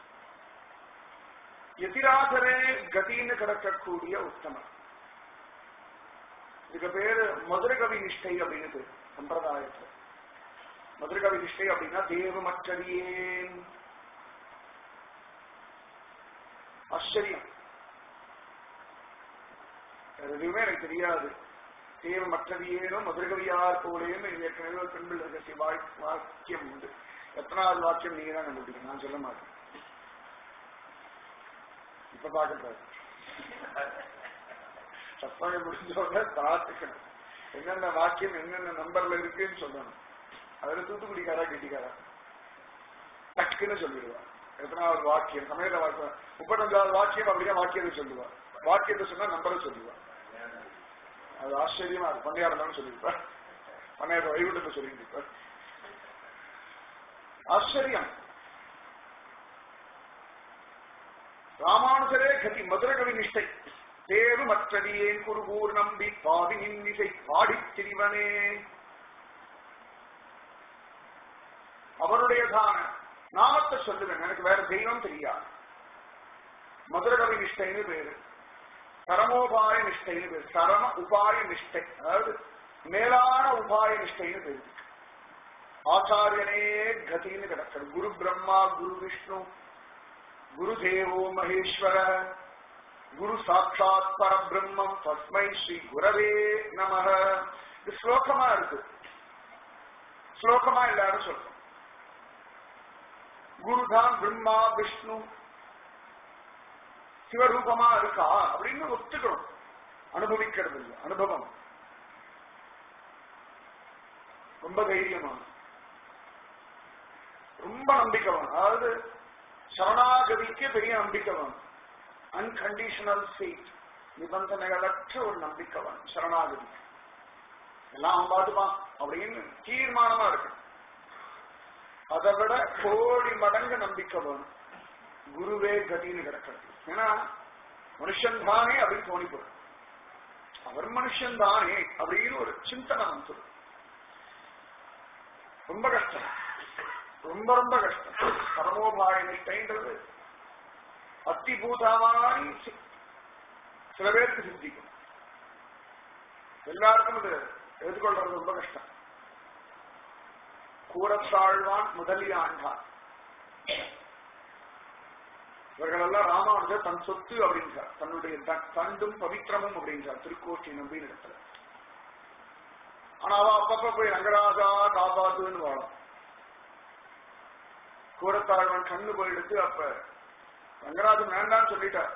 எதிராகவே கதின்னு கிடக்கக்கூடிய உத்தமர் இதுக்கு பேரு மதுரகவி நிஷ்டை அப்படின்னு பேரு சம்பிரதாயத்துல மதுரகவி நிஷ்டை அப்படின்னா தேவமற்றறியேன் ஆச்சரியம் வேற எதுவுமே எனக்கு தெரியாது தேவ மற்றவியேனோ மதுரகவியார் போலேன்னு ஏற்கனவே ஒரு பெண்பிள் ரகசிய வாக்கியம் உண்டு எத்தனாவது வாக்கியம் நீங்க தான் கண்டுபிடிக்கணும் நான் சொல்ல மாட்டேன் இப்ப பார்க்கக்கூடாது சத்தம் முடிஞ்சோட பார்த்துக்கணும் என்னென்ன வாக்கியம் என்னென்ன நம்பர்ல இருக்குன்னு சொல்லணும் அதுல தூத்துக்குடிக்காரா கெட்டிக்காரா டக்குன்னு சொல்லிடுவா எத்தனாவது வாக்கியம் சமயத வாக்கியம் முப்பத்தஞ்சாவது வாக்கியம் அப்படின்னா வாக்கியத்தை சொல்லுவா வாக்கியத்தை சொன்னா நம்பரை சொல்லுவா அது ஆச்சரியமா இருக்கு பண்ணையா இருந்தாலும் சொல்லியிருப்பார் பண்ணையார் வைகுண்டத்தை சொல்லிட்டு இருப்பார் ஆச்சரியம் ராமானுஜரே கதி மதுரகவி நிஷ்டை தேவு மற்றடியேன் குருகூர் நம்பி பாவி நின்னிசை பாடித் திரிவனே அவருடைய தான நாமத்தை சொல்லுவேன் எனக்கு வேற தெய்வம் தெரியாது மதுரகவி நிஷ்டைன்னு பேரு சரமோபாய நிஷ்டைன்னு பேரு சரம உபாய நிஷ்டை அதாவது மேலான உபாய நிஷ்டைன்னு பேரு ஆச்சாரியனே கதின்னு கிடக்கிறது குரு பிரம்மா குரு விஷ்ணு குரு தேவோ மகேஸ்வர குரு சாட்சாத் பரபிரம்மம் தஸ்மை ஸ்ரீ குரவே நம இது ஸ்லோகமா இருக்கு ஸ்லோகமா எல்லாரும் சொல்றோம் குருதான் பிரம்மா விஷ்ணு சிவரூபமா இருக்கா அப்படின்னு ஒத்துக்கணும் அனுபவிக்கிறது இல்லை அனுபவம் ரொம்ப தைரியமா ரொம்ப நம்பிக்கைவான் அதாவது சரணாகதிக்கு பெரிய நம்பிக்கைவான் அன்கண்டிஷனல் ஃபெய்த் நிபந்தனைகளற்ற ஒரு நம்பிக்கைவான் சரணாகதி எல்லாம் அவன் பார்த்துப்பான் அப்படின்னு தீர்மானமா இருக்கு அதை விட கோடி மடங்கு நம்பிக்கை வேணும் குருவே கதின்னு கிடக்கிறது ஏன்னா மனுஷன் தானே அப்படின்னு தோணி போடும் அவர் மனுஷன் தானே அப்படின்னு ஒரு சிந்தனை வந்துடும் ரொம்ப கஷ்டம் ரொம்ப ரொம்ப கஷ்டம் பரமோபாய நிஷ்டைன்றது அத்திபூதமானி சி- சில பேருக்கு சித்திக்கும் எல்லாருக்கும் இது எதிர்கொள்றது ரொம்ப கஷ்டம் கூறத்தாழ்வான் முதலியாண்டான் இவர்களெல்லாம் ராமானுஜர் தன் சொத்து அப்படின்றார் தன்னுடைய த- தண்டும் பவித்திரமும் அப்படின்றார் திருக்கோஷ்டி நம்பின்னு இடத்துல ஆனா அவ அப்பப்ப போய் ரங்கராஜா காப்பாத்துன்னு வாழும் கூறத்தாழ்வன் கண்ணு போயிடுத்து அப்ப ரங்கராஜன் வேண்டாம்னு சொல்லிட்டார்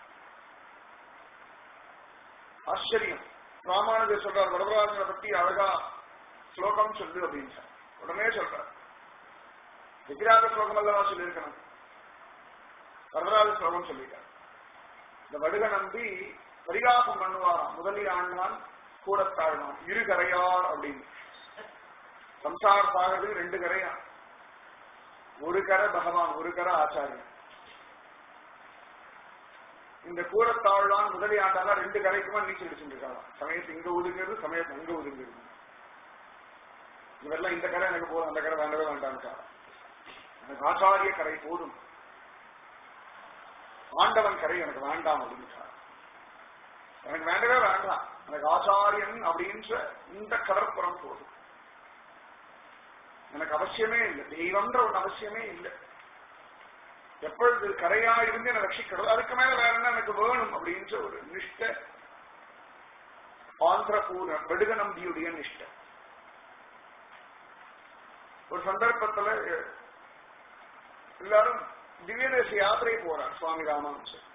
ஆச்சரியம் ராமானுஜர் சொல்றார் வரதராஜனை பத்தி அழகா ஸ்லோகம் சொல்லு அப்படின்னு உடனே சொல்றார் விக்கிராக ஸ்லோகம் அல்லவா சொல்லியிருக்கணும் வரதராஜ ஸ்லோகம் சொல்லிட்டார் இந்த வடுக நம்பி பரிகாசம் பண்ணுவாராம் முதலில் ஆண்டான் கூடத்தாழ்வான் இரு கரையார் அப்படின்னு சம்சார சாகருக்கு ரெண்டு கரையா ஒரு கரை பகவான் ஒரு கரை ஆச்சாரியன் இந்த கூடத்தாழ்வான் முதலி ஆண்டாலாம் ரெண்டு கரைக்குமா நீச்சல் அடிச்சுட்டு இருக்காங்க சமயத்து இங்க ஒதுங்கிறது சமயத்து அங்க ஒதுங்கிறது இவரெல்லாம் இந்த கரை எனக்கு போதும் அந்த கரை வேண்டவே வேண்டாம்க்கா எனக்கு ஆச்சாரிய கரை போதும் ஆண்டவன் கரை எனக்கு வேண்டாம் அப்படின்னு எனக்கு வேண்டவே வேண்டாம் எனக்கு ஆச்சாரியன் அப்படின்ற இந்த கடற்புறம் போதும் எனக்கு அவசியமே இல்லை தெய்வம்ன்ற ஒரு அவசியமே இல்லை எப்பொழுது கரையா இருந்து என்னை ரட்சிக்கிறது அதுக்கு மேல வேற என்ன எனக்கு வேணும் அப்படின்ற ஒரு நிஷ்ட ஆந்திரபூர்ண வெடுக நம்பியுடைய நிஷ்ட ஒரு சந்தர்ப்பத்துல எல்லாரும் திவ்யதேச யாத்திரை போறார் சுவாமி ராமானுஜர்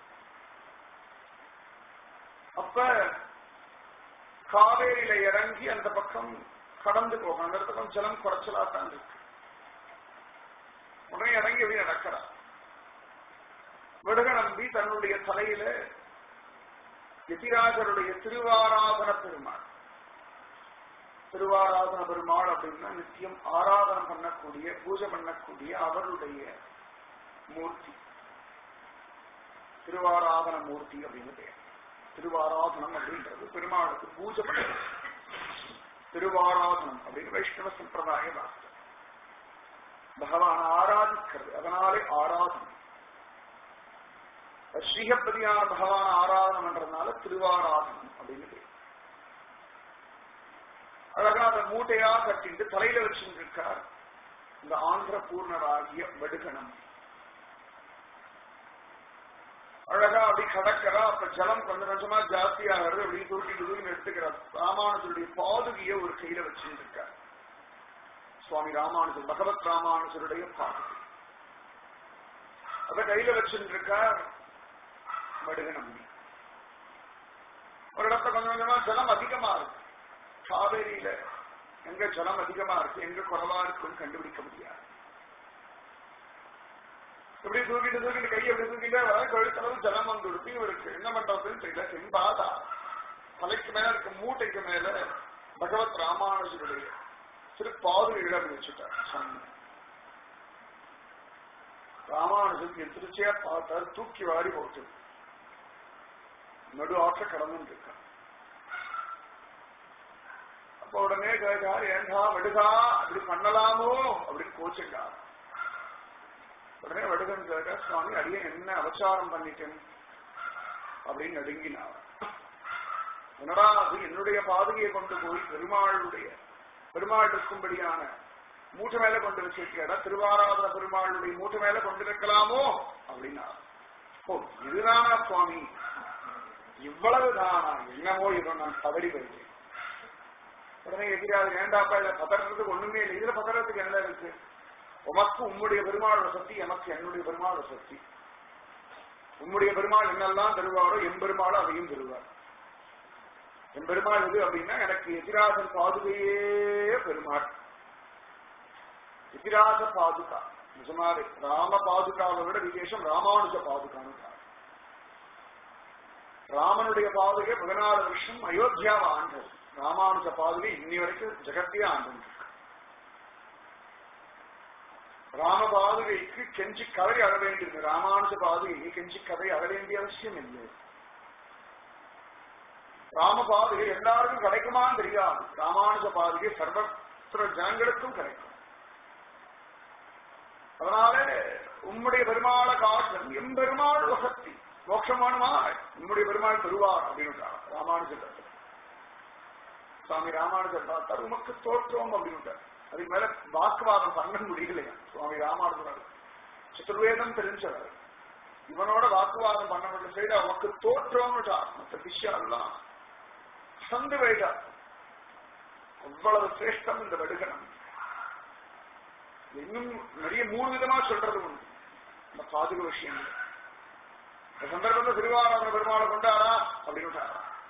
அப்ப காவேரியில இறங்கி அந்த பக்கம் கடந்து போகும் அந்த இடத்துல கொஞ்சம் ஜலம் குறைச்சலா தான் இருக்கு உடனே இறங்கி எப்படி நடக்கிறார் விடுக நம்பி தன்னுடைய தலையில எதிராஜருடைய திருவாராதன பெருமாள் திருவாராதன பெருமாள் அப்படின்னா நித்தியம் ஆராதனம் பண்ணக்கூடிய பூஜை பண்ணக்கூடிய அவருடைய மூர்த்தி திருவாராதன மூர்த்தி அப்படின்னு பேர் திருவாராதனம் அப்படின்றது பெருமாளுக்கு பூஜை பண்ண திருவாராதனம் அப்படின்னு வைஷ்ணவ சம்பிரதாய வார்த்தை பகவான் ஆராதிக்கிறது அதனாலே ஆராதனம் ஸ்ரீஹப்பதியான பகவான் ஆராதனம் பண்றதுனால திருவாராதனம் அப்படின்னு பேர் அழகா அந்த மூட்டையா கட்டிட்டு தலையில வச்சுட்டு இருக்கார் இந்த ஆந்திர பூர்ணராகிய வடுகணம் அழகா அப்படி கடக்கிறா அப்ப ஜலம் கொஞ்சம் கொஞ்சமா ஜாஸ்தியாகிறது அப்படி தூக்கி தூக்கி எடுத்துக்கிறார் ராமானுஜருடைய பாதுகைய ஒரு கையில வச்சுட்டு இருக்கார் சுவாமி ராமானுஜர் பகவத் ராமானுஜருடைய பாதுகை அத கையில வச்சுட்டு இருக்கார் வடுக நம்பி ஒரு இடத்துல கொஞ்சம் கொஞ்சமா ஜலம் அதிகமா இருக்கு காவேரியில எங்க ஜலம் அதிகமா இருக்கு எங்க குறைவா இருக்குன்னு கண்டுபிடிக்க முடியாது இப்படி தூக்கிட்டு தூக்கிட்டு கையை எப்படி தூக்கிட்டே வர கழுத்தளவு ஜலம் வந்து கொடுத்து இவருக்கு என்ன பண்றதுன்னு தெரியல செம்பாதா தலைக்கு மேல இருக்க மூட்டைக்கு மேல பகவத் ராமானுஜருடைய திரு பாது இழந்து வச்சுட்டார் சொன்ன ராமானுஜருக்கு எதிர்ச்சியா பார்த்தார் தூக்கி வாரி போட்டு நடு ஆற்ற கடந்து இருக்கார் அப்ப உடனே கேட்டார் ஏண்டா விடுகா அப்படி பண்ணலாமோ அப்படின்னு கோச்சுட்டார் உடனே வடுகன் கேட்டா சுவாமி அடியே என்ன அபச்சாரம் பண்ணிட்டேன் அப்படின்னு நடுங்கினார் என்னடா அது என்னுடைய பாதுகையை கொண்டு போய் பெருமாளுடைய பெருமாள் இருக்கும்படியான மூட்டை மேல கொண்டு வச்சிருக்கா திருவாராதன பெருமாளுடைய மூட்டை மேல கொண்டு வைக்கலாமோ அப்படின்னா ஓ இதுதானா சுவாமி இவ்வளவு தானா என்னமோ இவன் நான் தவறி போயிட்டேன் உடனே எதிராக வேண்டாப்பா இதை பதறதுக்கு ஒண்ணுமே இல்லை இதுல பதறதுக்கு என்ன இருக்கு உமக்கு உம்முடைய பெருமாளோட சக்தி எமக்கு என்னுடைய பெருமாளோட சக்தி உம்முடைய பெருமாள் என்னெல்லாம் தருவாரோ என் பெருமாளோ அதையும் தருவார் என் பெருமாள் எது அப்படின்னா எனக்கு எதிராசன் பாதுகையே பெருமாள் எதிராச பாதுகா நிஜமாவே ராம பாதுகாவை விட விசேஷம் ராமானுஜ பாதுகான்னு ராமனுடைய பாதுகை பதினாறு வருஷம் அயோத்தியாவை ஆண்டது ராமானுஜ பாதுகை இன்னி வரைக்கும் ஜெகத்தையே ஆண்டு ராம பாதுகைக்கு கெஞ்சி கதை அழ வேண்டியது ராமானுஜ பாதுகைக்கு கெஞ்சி கதை அழ வேண்டிய அவசியம் இல்லை ராம பாதுகை எல்லாருக்கும் கிடைக்குமான்னு தெரியாது ராமானுஜ பாதுகை சர்வத்திர ஜனங்களுக்கும் கிடைக்கும் அதனால உம்முடைய பெருமாள காட்டும் எம் பெருமாள் வசத்தி மோட்சமானுமா உம்முடைய பெருமாள் பெறுவார் அப்படின்னு ராமானுஜர் சுவாமி ராமானுஜர் பார்த்தார் உமக்கு தோற்றோம் அப்படின்னு அதுக்கு மேல வாக்குவாதம் பண்ண முடியலையா சுவாமி ராமானுஜர் சதுர்வேதம் தெரிஞ்சவர் இவனோட வாக்குவாதம் பண்ண முடியல சரி உனக்கு தோற்றோம்னுட்டார் மற்ற விஷயம் சந்து போயிட்டார் அவ்வளவு சிரேஷ்டம் இந்த வெடுகணம் இன்னும் நிறைய மூணு விதமா சொல்றது உண்டு இந்த பாதுக விஷயங்கள் இந்த சந்தர்ப்பத்தில் திருவாராதன பெருமாளை கொண்டாரா அப்படின்னு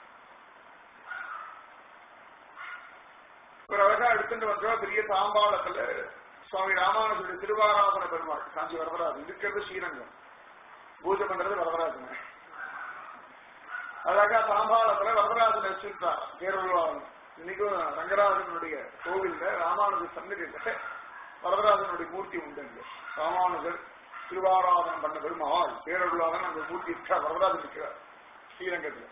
ஒரு அழகா எடுத்துட்டு வந்தா பெரிய தாம்பாளத்துல சுவாமி ராமானுஜருடைய திருவாராதன பெருமாள் காஞ்சி வரதராஜன் இருக்கிறது ஸ்ரீரங்கம் பூஜை பண்றது வரதராஜன் அழகா தாம்பாளத்துல வரதராஜன் வச்சிருக்கார் தேர்வுவாதம் இன்னைக்கும் ரங்கராஜனுடைய கோவில்ல ராமானுஜர் சன்னதியில வரதராஜனுடைய மூர்த்தி உண்டு இங்க ராமானுஜர் திருவாராதனம் பண்ண பெருமாள் பேரருளாதன் அந்த மூர்த்தி இருக்கிறார் வரதராஜன் இருக்கிறார் ஸ்ரீரங்கத்தில்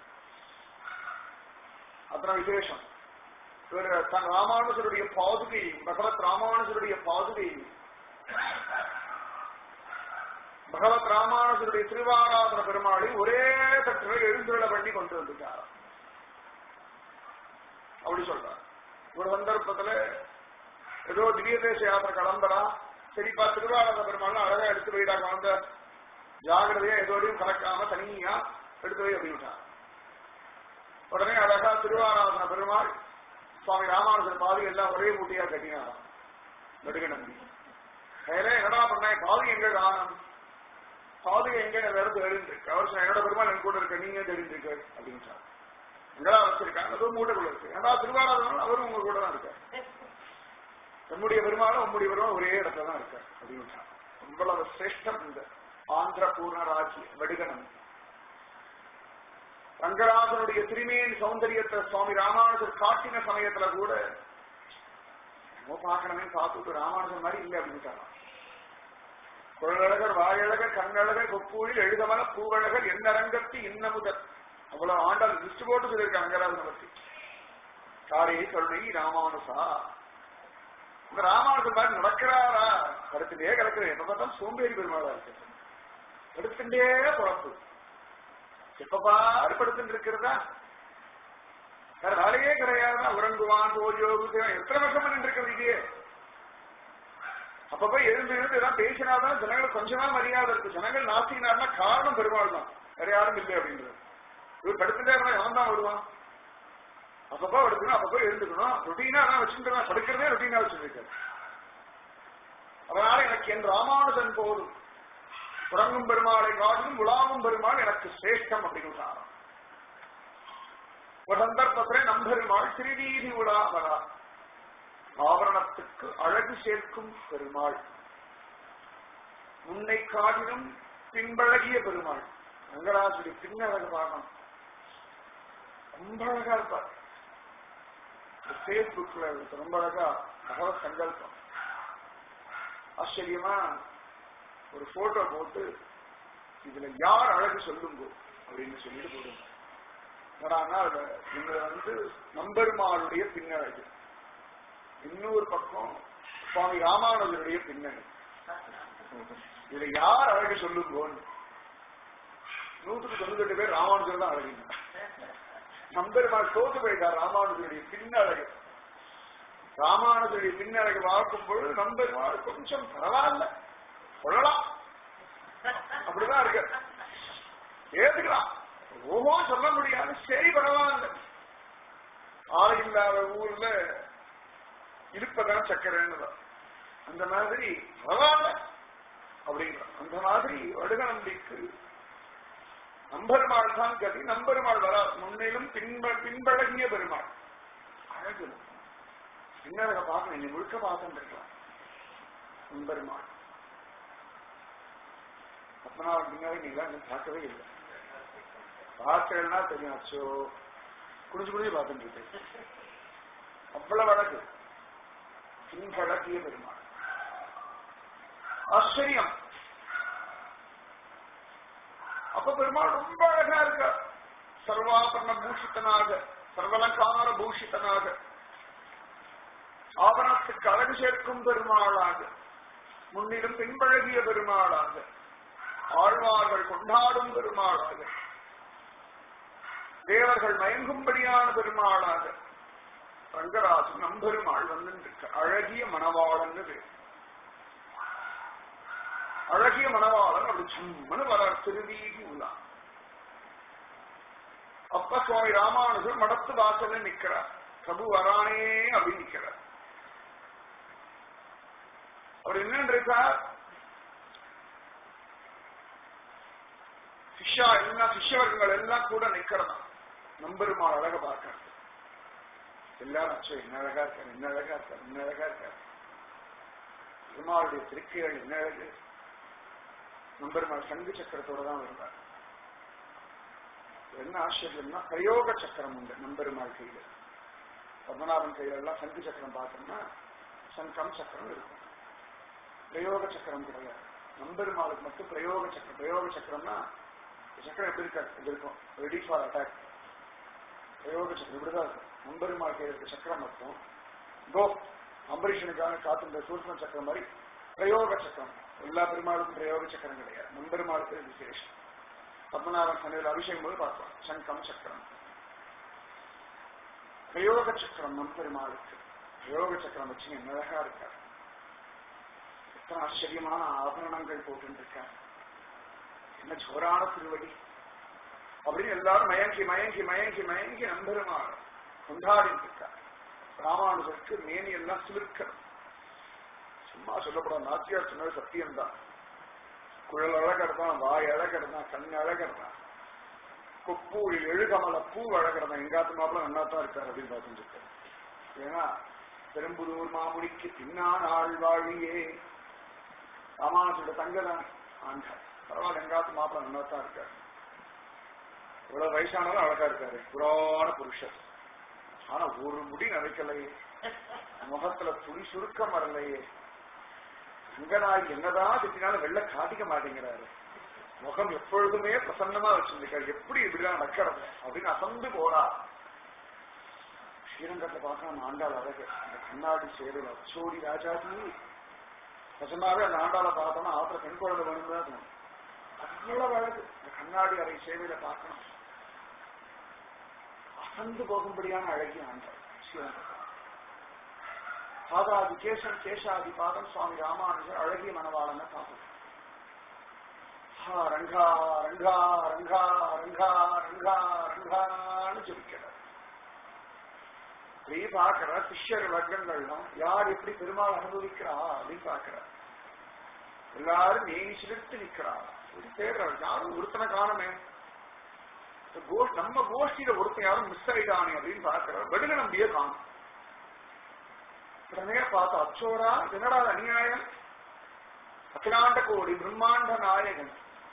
அத்தனை விசேஷம் இவர் தன் ராமானுஜருடைய பாதுகை பகவத் ராமானுஜருடைய பாதுகை பகவத் ராமானுஜருடைய திருவாராதன பெருமாளை ஒரே தட்டில் எழுந்துள்ள பண்ணி கொண்டு வந்துட்டார் அப்படி சொல்றார் ஒரு சந்தர்ப்பத்துல ஏதோ திவ்ய தேச யாத்திரை கிளம்புறா சரிப்பா திருவாராதன பெருமாள் அழகா எடுத்து போயிட்டா குழந்த ஜாகிரதையா எதோடையும் கலக்காம தனியா எடுத்து போய் அப்படின்ட்டார் உடனே அழகா திருவாராதன பெருமாள் சுவாமி ராமானுஜர் பாதி எல்லாம் ஒரே மூட்டையா கட்டினாராம் நடுக நம்பி வேற என்னடா பண்ண பாதி எங்க காணும் பாதி எங்க இடத்துல எழுந்திருக்கு அவர் சொன்ன என்னோட பெருமாள் என் கூட இருக்க நீங்க தெரிஞ்சிருக்கு அப்படின்னு சொன்னார் எங்கடா வச்சிருக்காங்க அதோ மூட்டைக்குள்ள இருக்கு ஏன்னா திருவாராதனால அவரும் உங்க கூட தான் இருக்காரு நம்முடைய பெருமாளும் உம்முடைய பெருமாள் ஒரே இடத்துல தான் இருக்கார் அப்படின்னு சொன்னார் அவ்வளவு சிரேஷ்டம் இந்த ஆந்திர பூர்ண ராஜ்ய வெடுகணம் ரங்கராஜனுடைய திருமேன் சௌந்தரியத்தை சுவாமி ராமானுஜர் காட்டின சமயத்துல கூட நம்ம பார்க்கணுமே பார்த்துட்டு ராமானுஜர் மாதிரி இல்லை அப்படின்ட்டாராம் குழலழகர் வாயழகர் கண்ணழகர் கொப்பூரில் எழுதமல பூவழகர் என்னரங்கத்து இன்னமுதல் அவ்வளவு ஆண்டால் லிஸ்ட் போட்டு சொல்லியிருக்காங்க ரங்கராஜனை பத்தி காரே கருணை ராமானுசா இந்த ராமானுஜர் மாதிரி நடக்கிறாரா படுத்துட்டே கிடக்குற எப்ப பார்த்தாலும் சோம்பேறி பெருமாளா இருக்கு படுத்துட்டே குழப்பு எப்ப பாரு படுத்துட்டு இருக்கிறதா வேற வேலையே கிடையாதுன்னா உறங்குவான் ஓய்யோகு எத்தனை வருஷம் பண்ணிட்டு இருக்கிறது இதே அப்ப போய் எழுந்து எழுந்து எல்லாம் பேசினாதான் ஜனங்களுக்கு கொஞ்சமா மரியாதை இருக்கு ஜனங்கள் நாசினார்னா காரணம் பெருமாள் தான் வேற யாரும் இல்லை அப்படின்றது இவர் படுத்துட்டே இருந்தா எவன் தான் வருவான் அப்பப்போ படுக்கணும் அப்பப்போ எழுந்துக்கணும் ரொட்டீனா தான் வச்சுட்டு படுக்கிறதே ரொட்டீனா வச்சுருக்காரு அதனால எனக்கு என் ராமானுஜன் போதும் உறங்கும் பெருமாளை காட்டிலும் உலாவும் பெருமாள் எனக்கு சிரேஷ்டம் அப்படின்னு ஒரு சந்தர்ப்பத்திலே நம்பெருமாள் திருவீதி உலா வரா ஆவரணத்துக்கு அழகு சேர்க்கும் பெருமாள் முன்னை காட்டிலும் பின்பழகிய பெருமாள் ரங்கராஜுடைய பின்னழகு பார்க்கணும் ரொம்ப அழகா இருப்பார் பேஸ்புக்ல ரொம்ப அழகா பகவத் சங்கல்பம் ஆச்சரியமா ஒரு போட்டோ போட்டு இதுல யார் அழகு சொல்லுங்கோ அப்படின்னு சொல்லிட்டு போடுங்க என்னடான்னா அதுல இங்க வந்து நம்பெருமாளுடைய பின்னழகு இன்னொரு பக்கம் சுவாமி ராமானுஜருடைய பின்னணி இதுல யார் அழகு சொல்லுங்கோன்னு நூற்றுக்கு தொண்ணூத்தெட்டு பேர் ராமானுஜர் தான் அழகுங்க நம்பெருமாள் தோத்து போயிட்டார் ராமானுஜருடைய பின்னழகு ராமானுஜருடைய பின்னழகு பார்க்கும் பொழுது நம்பெருமாள் கொஞ்சம் பரவாயில்ல கொள்ளலாம் அப்படிதான் இருக்கு ஏத்துக்கலாம் ஓஹோ சொல்ல முடியாது சரி பரவாயில்ல ஆள் இல்லாத ஊர்ல இருப்பதான் சக்கரைன்னு தான். அந்த மாதிரி பரவாயில்ல அப்படிங்கிற அந்த மாதிரி வடுக நம்பிக்கு நம்பெருமாள் தான் கதி நம்பெருமாள் வரா முன்னிலும் பின்ப பின்பழகிய பெருமாள் அழகு பின்னழக பார்க்கணும் இன்னை முழுக்க பார்த்துட்டு இருக்கலாம் நம்பெருமாள் பத்மநாபன் பின்னாடி நீங்க இன்னும் பார்க்கவே இல்லை பார்த்தேன்னா தெரியும் அச்சோ குடிச்சு குடிச்சு பார்த்துட்டு இருக்கேன் அவ்வளவு அழகு பின்பழகிய பெருமாள் ஆச்சரியம் அப்ப பெருமாள் ரொம்ப அழகா இருக்க சர்வாபரண பூஷித்தனாக சர்வலங்கார பூஷித்தனாக ஆபரணத்துக்கு அழகு சேர்க்கும் பெருமாளாக முன்னிலும் பின்பழகிய பெருமாளாக ஆழ்வார்கள் கொண்டாடும் பெருமாளாக தேவர்கள் மயங்கும்படியான பெருமாளாக ரங்கராஜன் நம்பெருமாள் வந்து அழகிய மணவாளன் பேர் அழகிய மணவாளன் அப்படி சும்மனு வரார் திருவீதி உள்ளான் அப்ப சுவாமி ராமானுஜர் மடத்து வாசல்ல நிக்கிறார் பிரபு வரானே அப்படின்னு நிக்கிறார் அவர் என்ன இருக்கார் சிஷ்யா எல்லாம் சிஷ்யவர்கள் எல்லாம் கூட நிக்கிறதா நம்பெருமாள் அழக பார்க்க எல்லாரும் அச்சோ என்ன அழகா இருக்கார் என்ன அழகா இருக்கார் என்ன அழகா இருக்கார் பெருமாளுடைய திருக்கைகள் என்ன அழகு நம்பெருமாள் சங்கு சக்கரத்தோட தான் வருவார் என்ன ஆச்சரியம்னா பிரயோக சக்கரம் உண்டு நம்பெருமாள் கையில பத்மநாபன் கையில எல்லாம் சங்கு சக்கரம் பார்த்தோம்னா சங்கம் சக்கரம் இருக்கும் பிரயோக சக்கரம் கிடையாது நம்பெருமாளுக்கு மட்டும் பிரயோக சக்கரம் பிரயோக சக்கரம்னா சக்கரம் எப்படி இருக்கா இது இருக்கும் ரெடி ஃபார் அட்டாக் பிரயோக சக்கரம் இப்படிதான் இருக்கும் நம்பெருமாள் கையில் இருக்க சக்கரம் மட்டும் கோ அம்பரீஷனுக்காக காத்துன்ற சூட்சம சக்கரம் மாதிரி பிரயோக சக்கரம் எல்லா பெருமாளுக்கும் பிரயோக சக்கரம் கிடையாது நம்பெருமாளுக்கு இது விசேஷம் பத்மநாபன் சன்னிதில் அபிஷேகம் போது பார்ப்போம் சங்கம் சக்கரம் பிரயோக சக்கரம் நம்பெருமாளுக்கு பிரயோக சக்கரம் வச்சு என்ன அழகா இருக்கார் எத்தனை ஆச்சரியமான ஆபரணங்கள் போட்டு இருக்கார் என்ன ஜோரான திருவடி அப்படின்னு எல்லாரும் மயங்கி மயங்கி மயங்கி மயங்கி நம்பெருமாள் கொண்டாடிட்டு இருக்கார் ராமானுஜருக்கு மேனி எல்லாம் சிலிர்க்கணும் சும்மா சொல்லப்படாது நாச்சியார் சொன்னது சத்தியம்தான் குழல் அழகர்தான் வாய் அழகர்தான் கண் அழகர்தான் கொப்பூரில் எழுகமல பூ அழகர்தான் எங்காத்து மாப்பிள நன்னாத்தான் இருக்காரு அப்படின்னு பார்த்துட்டு இருக்காரு ஏன்னா பெரும்புதூர் மாமுடிக்கு பின்னான் ஆள் வாழியே ராமானுஜோட தங்கதான் ஆண்டார் பரவாயில்ல எங்காத்து மாப்பிள நன்னாத்தான் இருக்காரு இவ்வளவு வயசானாலும் அழகா இருக்காரு புராண புருஷர் ஆனா ஒரு முடி நரைக்கலையே முகத்துல துளி சுருக்கம் வரலையே ரங்கநாயகி என்னதான் திட்டினாலும் வெள்ள காட்டிக்க மாட்டேங்கிறாரு முகம் எப்பொழுதுமே பிரசன்னமா வச்சிருக்காரு எப்படி இப்படிலாம் நடக்கிறது அப்படின்னு அசந்து போறா ஸ்ரீரங்கத்தை பார்க்கலாம் ஆண்டாள் அழகு அந்த கண்ணாடி சேருல அச்சோடி ராஜாஜி நிஜமாவே அந்த ஆண்டாளை பார்த்தோம்னா ஆத்திர பெண் குழந்தை வேணும்தான் தோணும் அவ்வளவு அழகு இந்த கண்ணாடி அறை சேவையில பார்க்கணும் அசந்து போகும்படியான அழகிய ஆண்டாள் ஸ்ரீரங்கத்தை பாதாதி கேசன் கேசாதி பாதம் சுவாமி ராமானுஜர் அழகிய மனவாளனை பார்க்கணும் ரங்கா ரங்கா ரங்கா ரங்கா ரங்கா ரங்கான்னு ஜபிக்கிறார் அப்படி பார்க்கிற சிஷ்யர் வர்க்கங்கள்லாம் யார் எப்படி பெருமாள் அனுபவிக்கிறா அப்படின்னு பார்க்கிறார் எல்லாரும் நீ சிலிர்த்து நிக்கிறா ஒரு பேர் யாரும் ஒருத்தனை காணமே நம்ம கோஷ்டியில ஒருத்தன் யாரும் மிஸ் ஆயிட்டானே அப்படின்னு பார்க்கிறார் வெடுக நம்பியே காணும் உடனே பார்த்த அச்சோரா என்னடா அநியாயம் அகிலாண்ட கோடி பிரம்மாண்ட நாயகன்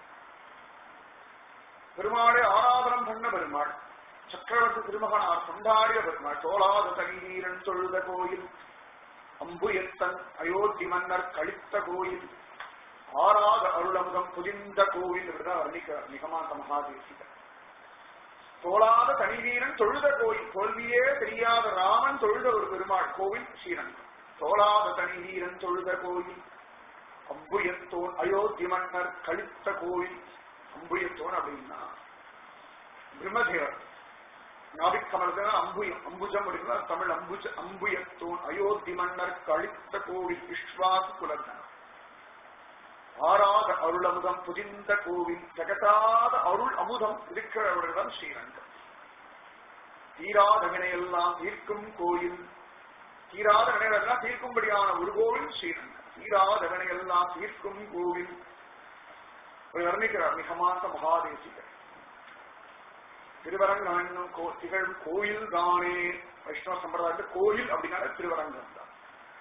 பெருமாளை ஆராதனம் பண்ண பெருமாள் சக்கரவர்த்தி திருமகனார் கொண்டாடிய பெருமாள் தோளாத தண்ணீரன் தொழுத கோயில் அம்புயத்தன் அயோத்தி மன்னர் கழித்த கோயில் ஆறாத அருளமுகம் புதிந்த கோவில் இப்படிதான் வர்ணிக்கிறார் நிகமாந்த மகாதேசிகர் தோளாத தனிவீரன் தொழுத கோயில் தோல்வியே தெரியாத ராமன் தொழுத ஒரு பெருமாள் கோவில் ஸ்ரீரங்கம் தோளாத தனிவீரன் தொழுத கோயில் அம்புயத்தோன் அயோத்தி மன்னர் கழித்த கோவில் அம்புயத்தோன் அப்படின்னா பிரம்மதேவர் நாபிக்கமலத்துல அம்புயம் அம்புஜம் அப்படின்னா தமிழ் அம்புஜ அம்புயத்தோன் அயோத்தி மன்னர் கழித்த கோவில் விஸ்வாசு குலத்தனம் ஆறாத அருள் அமுதம் புதிந்த கோவில் தகட்டாத அருள் அமுதம் இருக்கிறவரிடம் ஸ்ரீரங்கம் தீராத வினையெல்லாம் தீர்க்கும் கோயில் தீராத வினையெல்லாம் தீர்க்கும்படியான ஒரு கோவில் ஸ்ரீரங்கம் தீராத வினையெல்லாம் தீர்க்கும் கோவில் ஒரு வர்ணிக்கிறார் மிகமாச மகாதேசிகர் திருவரங்கம் என்னும் கோ- திகழும் கோயில் தானே வைஷ்ணவ சம்பிரதாயத்தில் கோயில் அப்படின்னால திருவரங்கம் தான்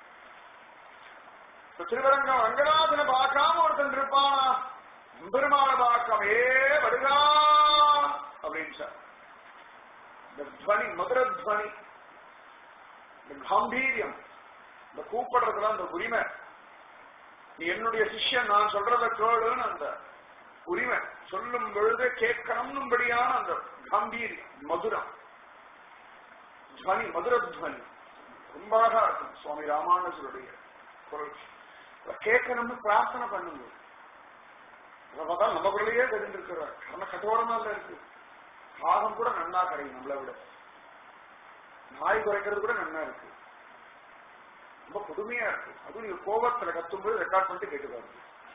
இப்ப திருவரங்கம் ரங்கநாதனை பார்க்காம ஒருத்தன் இருப்பானா பெருமான பார்க்காம ஏ வருகா அப்படின்னு சார் இந்த துவனி மதுர துவனி இந்த காம்பீரியம் இந்த கூப்பிடுறதுல அந்த உரிமை நீ என்னுடைய சிஷ்யன் நான் சொல்றத கேளுன்னு அந்த உரிமை சொல்லும் பொழுது கேட்கணும்படியான அந்த காம்பீரியம் மதுரம் துவனி மதுர துவனி ரொம்ப அழகா இருக்கும் சுவாமி ராமானுஜருடைய குரல் அதை கேட்கணும்னு பிரார்த்தனை பண்ணுங்க அதை பார்த்தா நம்ம குரலையே தெரிஞ்சிருக்கிறார் கர்ண கட்டோரமா இல்ல இருக்கு காகம் கூட நன்னா கரையும் நம்மளை விட நாய் குறைக்கிறது கூட நன்னா இருக்கு ரொம்ப புதுமையா இருக்கு அதுவும் நீங்க கோபத்துல கத்தும்போது ரெக்கார்ட் பண்ணிட்டு கேட்டு பாருங்க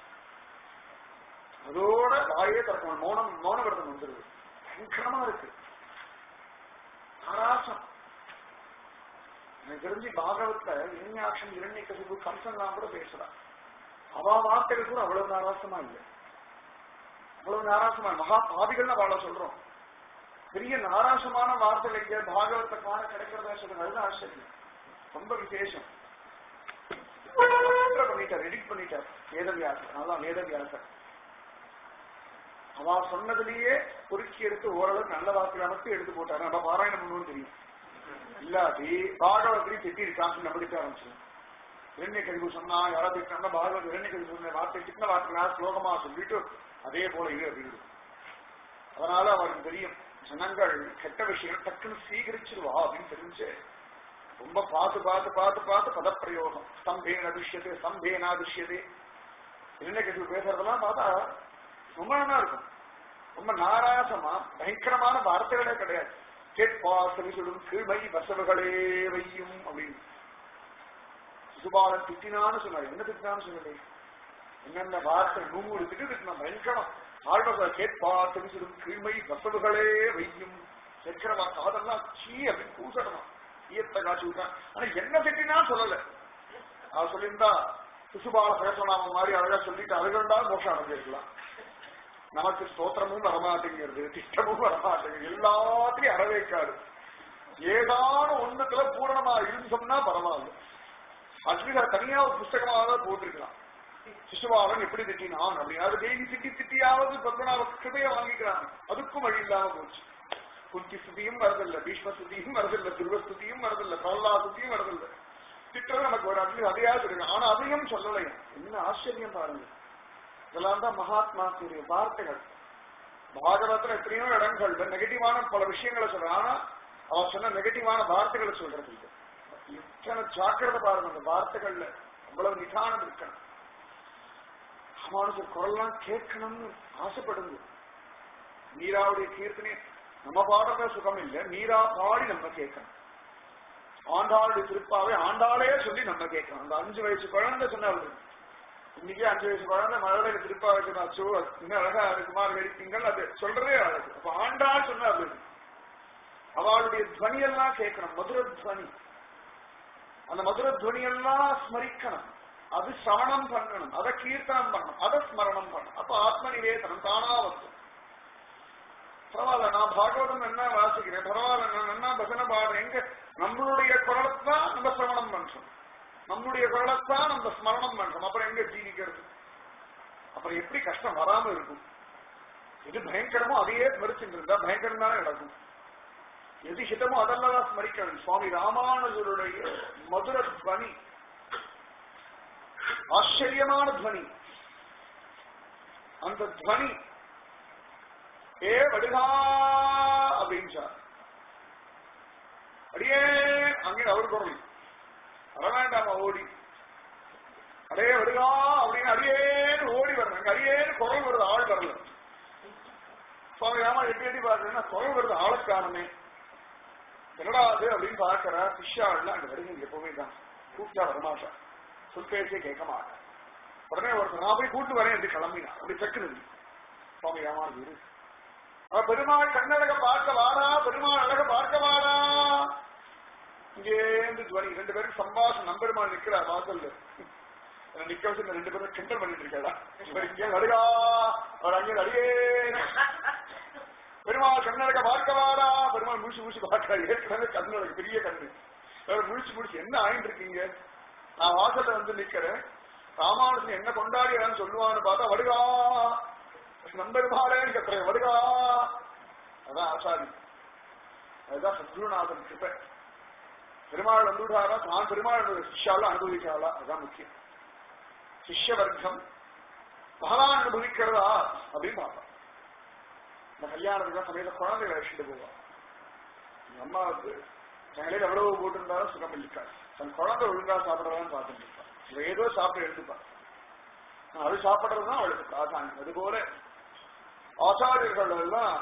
அதோட வாயே திறக்கணும் மௌனம் மௌன விரதம் வந்துருது பயங்கரமா இருக்கு ஆராசம் எனக்கு தெரிஞ்சு பாகவத்துல இரண்யாட்சம் இரண்ய கசிவு கம்சன்லாம் கூட பேசுறான் அவ வார்த்தைகள் கூட அவ்வளவு நாராசமா இல்லை அவ்வளவு நாராசமா இல்ல. மகா பாவிகள்னு அவளை சொல்றோம் பெரிய நாராசமான வார்த்தைகள் எங்க பாகவத்தை காண கிடைக்கிறதா சொல்லுங்க அதுதான் ஆச்சரியம் ரொம்ப விசேஷம் பண்ணிட்டார் எடிட் பண்ணிட்டார் வேதவியாசர் அதான் வேதவியாசர் அவ சொன்னதுலயே பொறுக்கி எடுத்து ஓரளவுக்கு நல்ல வார்த்தைகளை மட்டும் எடுத்து போட்டாரு நம்ம பாராயணம் பண்ணுவோம்னு தெரியும் இல்லாட்டி பாகவத்திலையும் திட்டி இருக்கான்னு நம்ம திட்ட ஆரம்பிச்சோம் இரண்ய கழிவு சொன்னா யாராவது திட்டினா பாகவத் இரண்ய கழிவு சொன்ன வார்த்தை திட்டின வார்த்தை ஸ்லோகமா சொல்லிட்டு அதே போல இது அப்படின்னு அதனால அவருக்கு தெரியும் ஜனங்கள் கெட்ட விஷயம் டக்குன்னு சீகரிச்சிருவா அப்படின்னு தெரிஞ்சு ரொம்ப பார்த்து பார்த்து பார்த்து பார்த்து பதப்பிரயோகம் ஸ்தம்பேன துஷ்யதே ஸ்தம்பேனா துஷ்யதே இரண்ய கழிவு பேசுறதெல்லாம் பார்த்தா ரொம்ப நல்லா இருக்கும் ரொம்ப நாராசமா பயங்கரமான வார்த்தைகளே கிடையாது கேட்பா செவி சொல்லும் கீழ்மை வசவுகளே வையும் அப்படின்னு சிசுபாலன் திட்டினான்னு சொன்னார் என்ன திட்டினான்னு சொல்லலே என்னென்ன வார்த்தை நூறு திட்டு திட்டினா பயங்கரமா ஆழ்வர்கள் கேட்பா செவி சொல்லும் கீழ்மை வசவுகளே வையும் சக்கரவா காதெல்லாம் சீ அப்படின்னு கூசடணும் ஈயத்தை காட்சி விட்டான் ஆனா என்ன திட்டினா சொல்லல அவர் சொல்லியிருந்தா சிசுபால பேசலாம மாதிரி அழகா சொல்லிட்டு அதுகண்டா மோஷம் அடைஞ்சிருக்கலாம் நமக்கு ஸ்தோத்திரமும் வரமாட்டேங்கிறது திட்டமும் வரமாட்டேங்குது எல்லாத்திலையும் அறவேக்காது ஏதான ஒண்ணுக்குள்ள பூரணமா இருந்தோம்னா பரவாயில்ல அஸ்மிதா தனியா ஒரு புஸ்தகமாக போட்டிருக்கலாம் சிசுபாலன் எப்படி திட்டினான் அப்படின்னு அது டெய்லி திட்டி திட்டியாவது பத்மநாப கிருபையை வாங்கிக்கிறான் அதுக்கும் வழி இல்லாம போச்சு குந்தி ஸ்துதியும் வரதில்லை பீஷ்ம ஸ்துதியும் வரதில்லை துருவ ஸ்துதியும் வரதில்லை பிரல்லா ஸ்துதியும் வரதில்லை திட்டம் நமக்கு ஒரு அட்லீஸ்ட் அதையாவது இருக்கு ஆனா அதையும் சொல்லலையும் என்ன ஆச்சரியம் பாருங்க இதெல்லாம் தான் மகாத்மாக்குரிய வார்த்தைகள் பாகவத்துல எத்தனையோ இடங்கள் நெகட்டிவான பல விஷயங்களை சொல்றான் ஆனா அவன் சொன்ன நெகட்டிவான வார்த்தைகளை சொல்றது இல்லை இத்தனை ஜாக்கிரதை பாருங்க அந்த வார்த்தைகள்ல அவ்வளவு நிதானம் இருக்கணும் ராமானுஜர் குரல்லாம் கேட்கணும்னு ஆசைப்படுங்க மீராவுடைய கீர்த்தனை நம்ம பாடுறத சுகம் இல்லை மீரா பாடி நம்ம கேட்கணும் ஆண்டாளுடைய திருப்பாவை ஆண்டாளே சொல்லி நம்ம கேட்கணும் அந்த அஞ்சு வயசு குழந்தை சொன்னாரு இன்னைக்கு அஞ்சு வயசு குழந்தை மழை திருப்பா வைக்கணும் அச்சோ இன்னும் அழகா இருக்குமாறு வெடிப்பீங்கள் அது சொல்றதே அழகு அப்ப ஆண்டாள் சொன்னார் அவளுடைய துவனியெல்லாம் கேட்கணும் மதுர துவனி அந்த மதுர துவனியெல்லாம் ஸ்மரிக்கணும் அது சவணம் பண்ணணும் அதை கீர்த்தனம் பண்ணணும் அதை ஸ்மரணம் பண்ணணும் அப்ப ஆத்ம நிவேதனம் தானா வந்து பரவாயில்ல நான் பாகவதம் என்ன வாசிக்கிறேன் பரவாயில்ல நான் என்ன பஜனை பாடுறேன் எங்க நம்மளுடைய குரலத்தான் நம்ம சிரவணம் பண்றோம் நம்முடைய குரலத்தான் நம்ம ஸ்மரணம் பண்றோம் அப்புறம் எங்க ஜீவிக்கிறது அப்புறம் எப்படி கஷ்டம் வராம இருக்கும் எது பயங்கரமோ அதையே ஸ்மரிச்சுட்டு இருந்தா பயங்கரம் தானே நடக்கும் எது ஹிதமோ அதெல்லாம் ஸ்மரிக்கணும் சுவாமி ராமானுஜருடைய மதுர துவனி ஆச்சரியமான துவனி அந்த துவனி ஏ வடுகா அப்படின்னு சார் அடியே அங்கே அவர் குரல் வர வேண்டாமா ஓடி அடே வருகா அப்படின்னு அடியேன்னு ஓடி வரணும் அங்க அடியேன்னு குரல் வருது ஆள் வரல சுவாமி ராமா எட்டி எட்டி பாக்குறேன்னா குரல் வருது ஆளை காணுமே என்னடா அது அப்படின்னு பாக்குற பிஷாள்ல அங்க வருங்க எப்பவுமே தான் கூப்பிட்டா வரமாட்டான் சொல் பேச்சே கேட்க மாட்டான் உடனே ஒருத்தர் நான் போய் கூட்டு வரேன் என்று கிளம்பினா அப்படி சக்குனது சுவாமி ராமா இரு அவ பெருமாள் கண்ணழக பார்க்க வாடா பெருமாள் அழக பார்க்க வாடா இங்கேருந்து துவனி ரெண்டு பேரும் சம்பாஷம் நம்பெருமாள் நிக்கிறார் வாசல்ல என்னை நிக்க வச்சு இந்த ரெண்டு பேரும் கிண்டல் பண்ணிட்டு இருக்காடா இவர் இங்கே நடுகா அவர் அங்கே நடிகே பெருமாள் கண்ணழக பார்க்க வாடா பெருமாள் முடிச்சு முடிச்சு பார்க்கறாரு ஏற்கனவே கண்ணழக பெரிய கண்ணு அவர் முடிச்சு முடிச்சு என்ன ஆயிட்டு இருக்கீங்க நான் வாசல்ல வந்து நிக்கிறேன் ராமானுஜன் என்ன கொண்டாடியான்னு சொல்லுவான்னு பார்த்தா வருகா நம்பெருமாளே கத்துறேன் வருகா அதான் ஆசாரி அதுதான் சத்குருநாதன் கிருப்பை பெருமாள் வந்துட்டாரா தான் பெருமாள் சிஷ்யால அனுபவிக்கிறாளா அதுதான் முக்கியம் சிஷ்ய வர்க்கம் பகவான் அனுபவிக்கிறதா அப்படின்னு பார்ப்பான் இந்த கல்யாணத்துக்கு சமயத்துல குழந்தைகளை அழைச்சிட்டு போவான் எங்க அம்மாவுக்கு தலையில எவ்வளவு போட்டிருந்தாலும் சுகம் இருக்காது தன் குழந்தை ஒழுங்கா சாப்பிடறான்னு பார்த்துட்டு இருப்பான் இவ ஏதோ சாப்பிட எடுத்துப்பான் அது சாப்பிடுறதுதான் அவளுக்கு பிராதானியம் அதுபோல ஆச்சாரியர்கள் எல்லாம்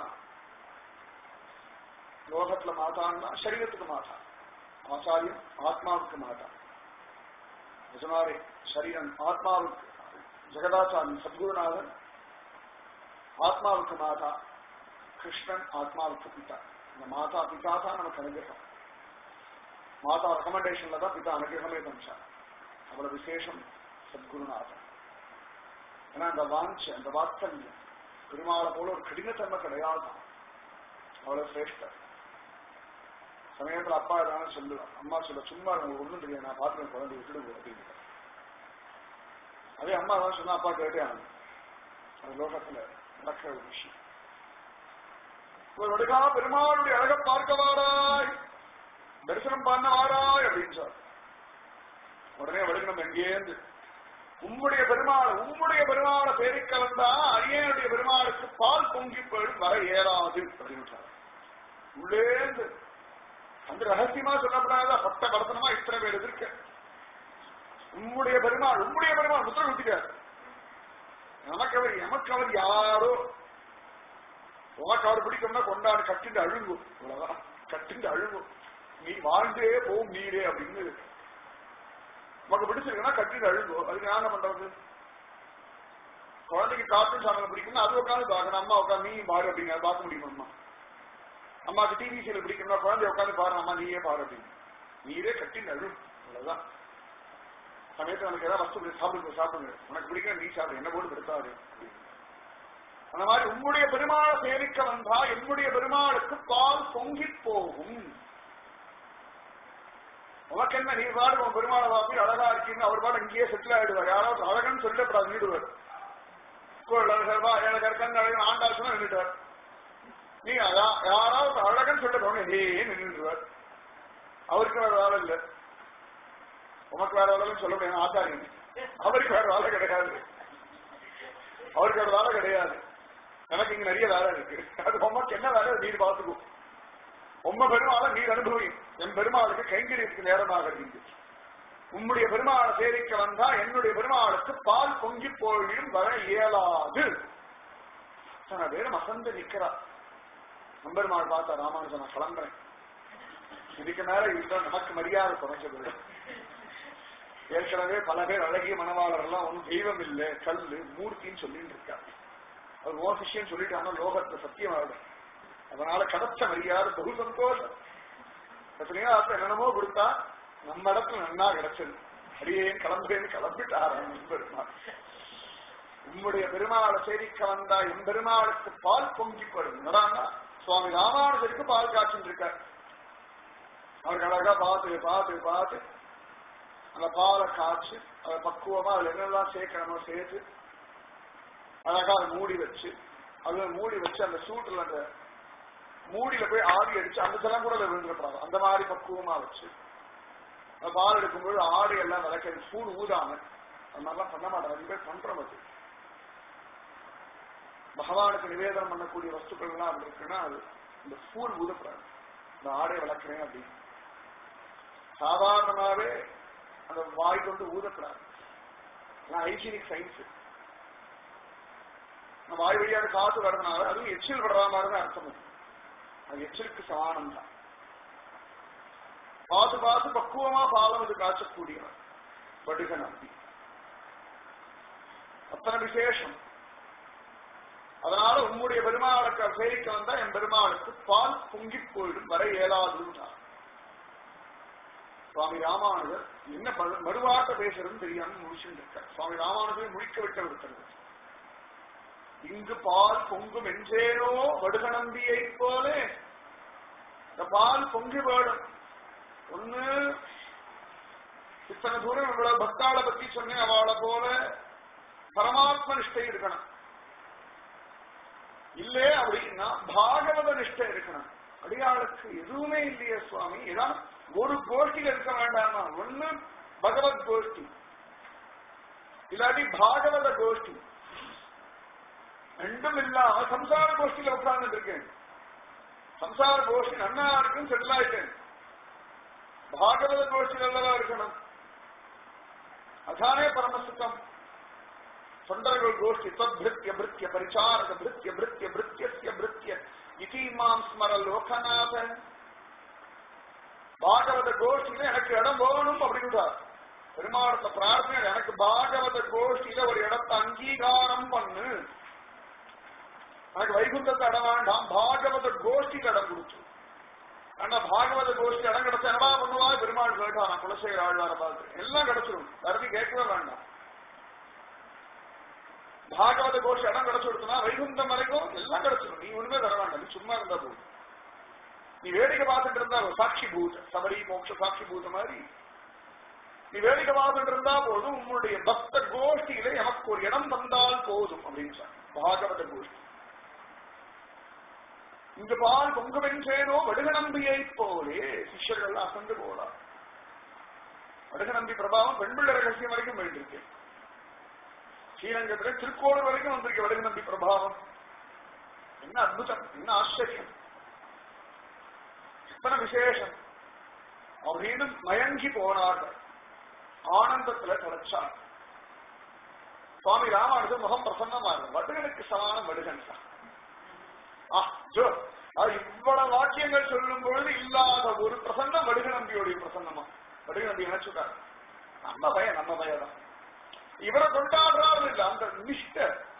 லோகத்துல மாட்டான்னா சரீரத்துக்கு மாட்டான் ஆச்சாரியம் ஆத்மாவுக்கு மாட்டான் நிஜமாவே சரீரம் ஆத்மாவுக்கு ஜெகதாச்சாரியன் சத்குருநாதன் ஆத்மாவுக்கு மாதா கிருஷ்ணன் ஆத்மாவுக்கு பிதா இந்த மாதா பிதா தான் நமக்கு அனுகிரகம் மாதா ரெக்கமெண்டேஷன்ல தான் பிதா அனுகிரகமே தந்தார் அவ்வளவு விசேஷம் சத்குருநாதன் ஏன்னா அந்த வாஞ்ச அந்த வாத்சல்யம் பெருமாளை போல ஒரு கடினத்தன்மை கிடையாது அவ்வளவு சிரேஷ்டர் சமயத்துல அப்பா ஏதாவது சொல்லுவான் அம்மா சொல்ல சும்மா உங்களுக்கு ஒண்ணும் தெரியாது நான் பாத்துறேன் குழந்தை விட்டுடுவோம் அப்படின்னு அதே அம்மா தான் சொன்னா அப்பா கேட்டே ஆகணும் அது லோகத்துல நடக்கிற ஒரு விஷயம் இவருடைய பெருமாளுடைய அழக பார்க்க வாராய் தரிசனம் பண்ண வாராய் அப்படின்னு சொல் உடனே வடுக்கணும் எங்கேந்து உம்முடைய பெருமாள் உம்முடைய பெருமாளை தேடி கலந்தா அரியனுடைய பெருமாளுக்கு பால் பொங்கி போயிடும் வர ஏறாது அப்படின்னு உள்ளேந்து அந்த ரகசியமா சொல்லப்படாத பட்ட படத்தனமா இத்தனை பேர் எதிர்க்க உம்முடைய பெருமாள் உம்முடைய பெருமாள் முத்திர குத்திக்காரு நமக்கு அவர் எமக்கு அவர் யாரோ உனக்கு அவர் பிடிக்கும்னா கொண்டாடு கட்டிண்டு அழுங்கும் இவ்வளவுதான் கட்டிண்டு அழுங்கும் நீ வாழ்ந்தே போம் நீரே அப்படின்னு உனக்கு பிடிச்சிருக்குன்னா கட்டிட்டு அழுங்கும் அதுக்கு என்ன பண்றது குழந்தைக்கு கார்ட்டூன் சேனல் பிடிக்கும்னா அது உட்காந்து பார்க்கணும் அம்மா உட்காந்து நீ பாரு அப்படிங்க பார்க்க முடியுமா அம்மா அம்மாக்கு டிவி சீரியல் பிடிக்கும்னா குழந்தை உட்காந்து பாரு அம்மா நீயே பாரு அப்படின்னு நீரே கட்டின்னு அழும் அவ்வளவுதான் சமயத்துல நமக்கு ஏதாவது வஸ்து சாப்பிடுங்க சாப்பிடுங்க உனக்கு பிடிக்கும் நீ சாப்பிடு என்ன போட்டு பெருசாரு அந்த மாதிரி உம்முடைய பெருமாளை சேவிக்க வந்தா என்னுடைய பெருமாளுக்கு பால் பொங்கி போகும் உனக்கு என்ன நீ பாடு உன் பெருமாளை வாப்பி அழகா இருக்கீங்க அவர் பாடு இங்கேயே செட்டில் ஆயிடுவார் யாராவது அழகன்னு சொல்லப்படாது நீடுவார் கோயில் அழகர்வா எனக்கு இருக்கங்க அழகன் ஆண்டாள் சொன்னா நின்றுட்டார் நீ அதான் யாராவது அழகன்னு சொல்லிட்டு ஹே நின்றுவார் அவருக்கு வேற வேலை இல்லை உனக்கு வேற வேலைன்னு சொல்ல முடியாது ஆச்சாரியன் அவருக்கு வேற வேலை கிடையாது அவருக்கு வேற வேலை கிடையாது எனக்கு இங்க நிறைய வேலை இருக்கு அது உமக்கு என்ன வேலை நீர் பார்த்துக்கும் உம்ம பெருமாளை நீர் அனுபவி என் பெருமாளுக்கு கைங்கரியத்துக்கு நேரமாக இருக்கு உம்முடைய பெருமாளை சேரிக்க வந்தா என்னுடைய பெருமாளுக்கு பால் பொங்கி போயும் வர இயலாது சில பேரும் அசந்து நிக்கிறா நம்பெருமாள் பார்த்தா ராமானுஜன் நான் கிளம்புறேன் இதுக்கு மேல இதுதான் நமக்கு மரியாதை குறைஞ்சது ஏற்கனவே பல பேர் அழகிய மனவாளர் எல்லாம் ஒன்றும் தெய்வம் இல்லை கல்லு மூர்த்தின்னு சொல்லிட்டு இருக்காங்க அது ஓ விஷயம் சொல்லிட்டாங்க லோகத்தை சத்தியம் ஆகும் அதனால கிடைச்ச மரியாதை பகு சந்தோஷம் எத்தனையோ அப்ப என்னென்னமோ கொடுத்தா நம்ம இடத்துல நன்னா கிடைச்சது அடியே கிளம்புறேன்னு கிளம்பிட்டாராம் பெருமாள் உம்முடைய பெருமாளை சேரிக்க வந்தா என் பெருமாளுக்கு பால் பொங்கி போடும் என்னடான்னா சுவாமி ராமானுஜருக்கு பால் காய்ச்சிட்டு இருக்கார் அவருக்கு அழகா பார்த்து பார்த்து பார்த்து அந்த பாலை காய்ச்சி அதை பக்குவமா அதுல என்னெல்லாம் சேர்க்கணுமோ சேர்த்து அழகா அதை மூடி வச்சு அதுல மூடி வச்சு அந்த சூட்டுல அந்த மூடியில போய் ஆடி அடிச்சு அந்த ஜலம் கூட விழுந்துடக்கூடாது அந்த மாதிரி பக்குவமா வச்சு அந்த பால் எடுக்கும்போது ஆடு எல்லாம் விளக்க சூடு ஊதாம அந்த மாதிரிலாம் பண்ண மாட்டாங்க அது பேர் பண்றோம் அது பகவானுக்கு நிவேதனம் பண்ணக்கூடிய வஸ்துக்கள் எல்லாம் அப்படி இருக்குன்னா அது இந்த சூடு ஊதப்படாது இந்த ஆடை வளர்க்கிறேன் அப்படின்னு சாதாரணமாவே அந்த வாய் கொண்டு ஊதப்படாது ஹைஜீனிக் சயின்ஸ் நம்ம வாய் வழியாக காத்து வர்றதுனால அதுவும் எச்சில் விடுற மாதிரி தான் அர்த்தம் அது. அது எச்சிலுக்கு சமானம் தான் பார்த்து பார்த்து பக்குவமா பாலம் அது காய்ச்சக்கூடியவர் வடுக நம்பி அத்தனை விசேஷம் அதனால உம்முடைய பெருமாளுக்கு சேரிக்க வந்தா என் பெருமாளுக்கு பால் பொங்கி போயிடும் வர இயலாதுன்றார் சுவாமி ராமானுஜர் என்ன மறு- மறுவாட்ட பேசுறதுன்னு தெரியாம முடிச்சுட்டு இருக்கார் சுவாமி ராமானுஜரை முழிக்க விட்ட விடுக்கிறது இங்கு பால் பொங்கும் என்றேனோ வடுகநம்பியை போல இந்த பால் பொங்கி போயிடும் ஒண்ணு இத்தனை தூரம் இவ்வளவு பக்தாளை பத்தி சொன்னேன் அவளை போல பரமாத்ம நிஷ்டை இருக்கணும் இல்லே அப்படின்னா பாகவத நிஷ்டை இருக்கணும் அடியாளுக்கு எதுவுமே இல்லையே சுவாமி ஏதாவது ஒரு கோஷ்டியில் இருக்க வேண்டாமா ஒண்ணு பகவத் கோஷ்டி இல்லாட்டி பாகவத கோஷ்டி ரெண்டும் இல்லாம சம்சார கோஷ்டியில உட்கார்ந்து இருக்கேன் சம்சார கோஷ்டி நன்னா இருக்குன்னு செட்டில் ஆயிட்டேன் பாகவத கோஷ்டி நல்லதா இருக்கணும் அதானே பரமசுத்தம் தொண்டர்கள் கோஷ்டி தத்பிருத்திய பிருத்திய பரிச்சாரக பிருத்திய பிருத்திய பிருத்தியஸ்ய பிருத்திய இதிமாம் ஸ்மர லோகநாத பாகவத கோஷ்டியில எனக்கு இடம் போகணும் அப்படின்றார் பெருமாளத்தை பிரார்த்தனை எனக்கு பாகவத கோஷ்டியில ஒரு இடத்தை அங்கீகாரம் பண்ணு எனக்கு வைகுந்தத்தை இடம் வேண்டாம் பாகவத கோஷ்டிக்கு இடம் கொடுத்து ஆனா பாகவத கோஷ்டி இடம் கிடைச்சா என்னடா பண்ணுவா பெருமாள் கேட்டான் குலசேகர ஆழ்வார பார்த்து எல்லாம் கிடைச்சிடும் கருதி கேட்கவே வேண்டாம் பாகவத கோஷ்டி இடம் கிடைச்சு கொடுத்தனா வைகுந்தம் வரைக்கும் எல்லாம் கிடைச்சிடும் நீ ஒண்ணுமே தர வேண்டாம் நீ சும்மா இருந்தா போதும் நீ வேடிக்கை பார்த்துட்டு இருந்தா ஒரு சாட்சி பூஜை சபரி மோட்ச சாட்சி பூஜை மாதிரி நீ வேடிக்கை பார்த்துட்டு இருந்தா போதும் உன்னுடைய பக்த கோஷ்டியில எனக்கு ஒரு இடம் தந்தால் போதும் அப்படின்னு சொன்ன பாகவத கோஷ்டி இங்கு பால் பொங்குவென்றேனோ வடுகநம்பியை போலே சிஷ்யர்கள் அசந்து போலாம் வடுகநம்பி பிரபாவம் பெண்பிள்ளை ரகசியம் வரைக்கும் போயிட்டு ஸ்ரீரங்கத்துல திருக்கோளூர் வரைக்கும் வந்திருக்கு வடுகநம்பி பிரபாவம் என்ன அற்புதம் என்ன ஆச்சரியம் எத்தனை விசேஷம் அப்படின்னு மயங்கி போனார்கள் ஆனந்தத்துல கிடைச்சார் சுவாமி ராமானுஜர் முகம் பிரசன்னமா இருக்கும் வடுகனுக்கு சமானம் வடுகன் தான் ஆ, ஜோ, அது இவ்வளவு வாக்கியங்கள் சொல்லும் பொழுது இல்லாத ஒரு பிரசன்னம் வடுக நம்பியோடைய பிரசன்னமா வடுக நம்பி நினைச்சுட்டார் நம்ம பயம் நம்ம பயதான் இவரை கொண்டாடுறாரு இல்ல அந்த நிஷ்ட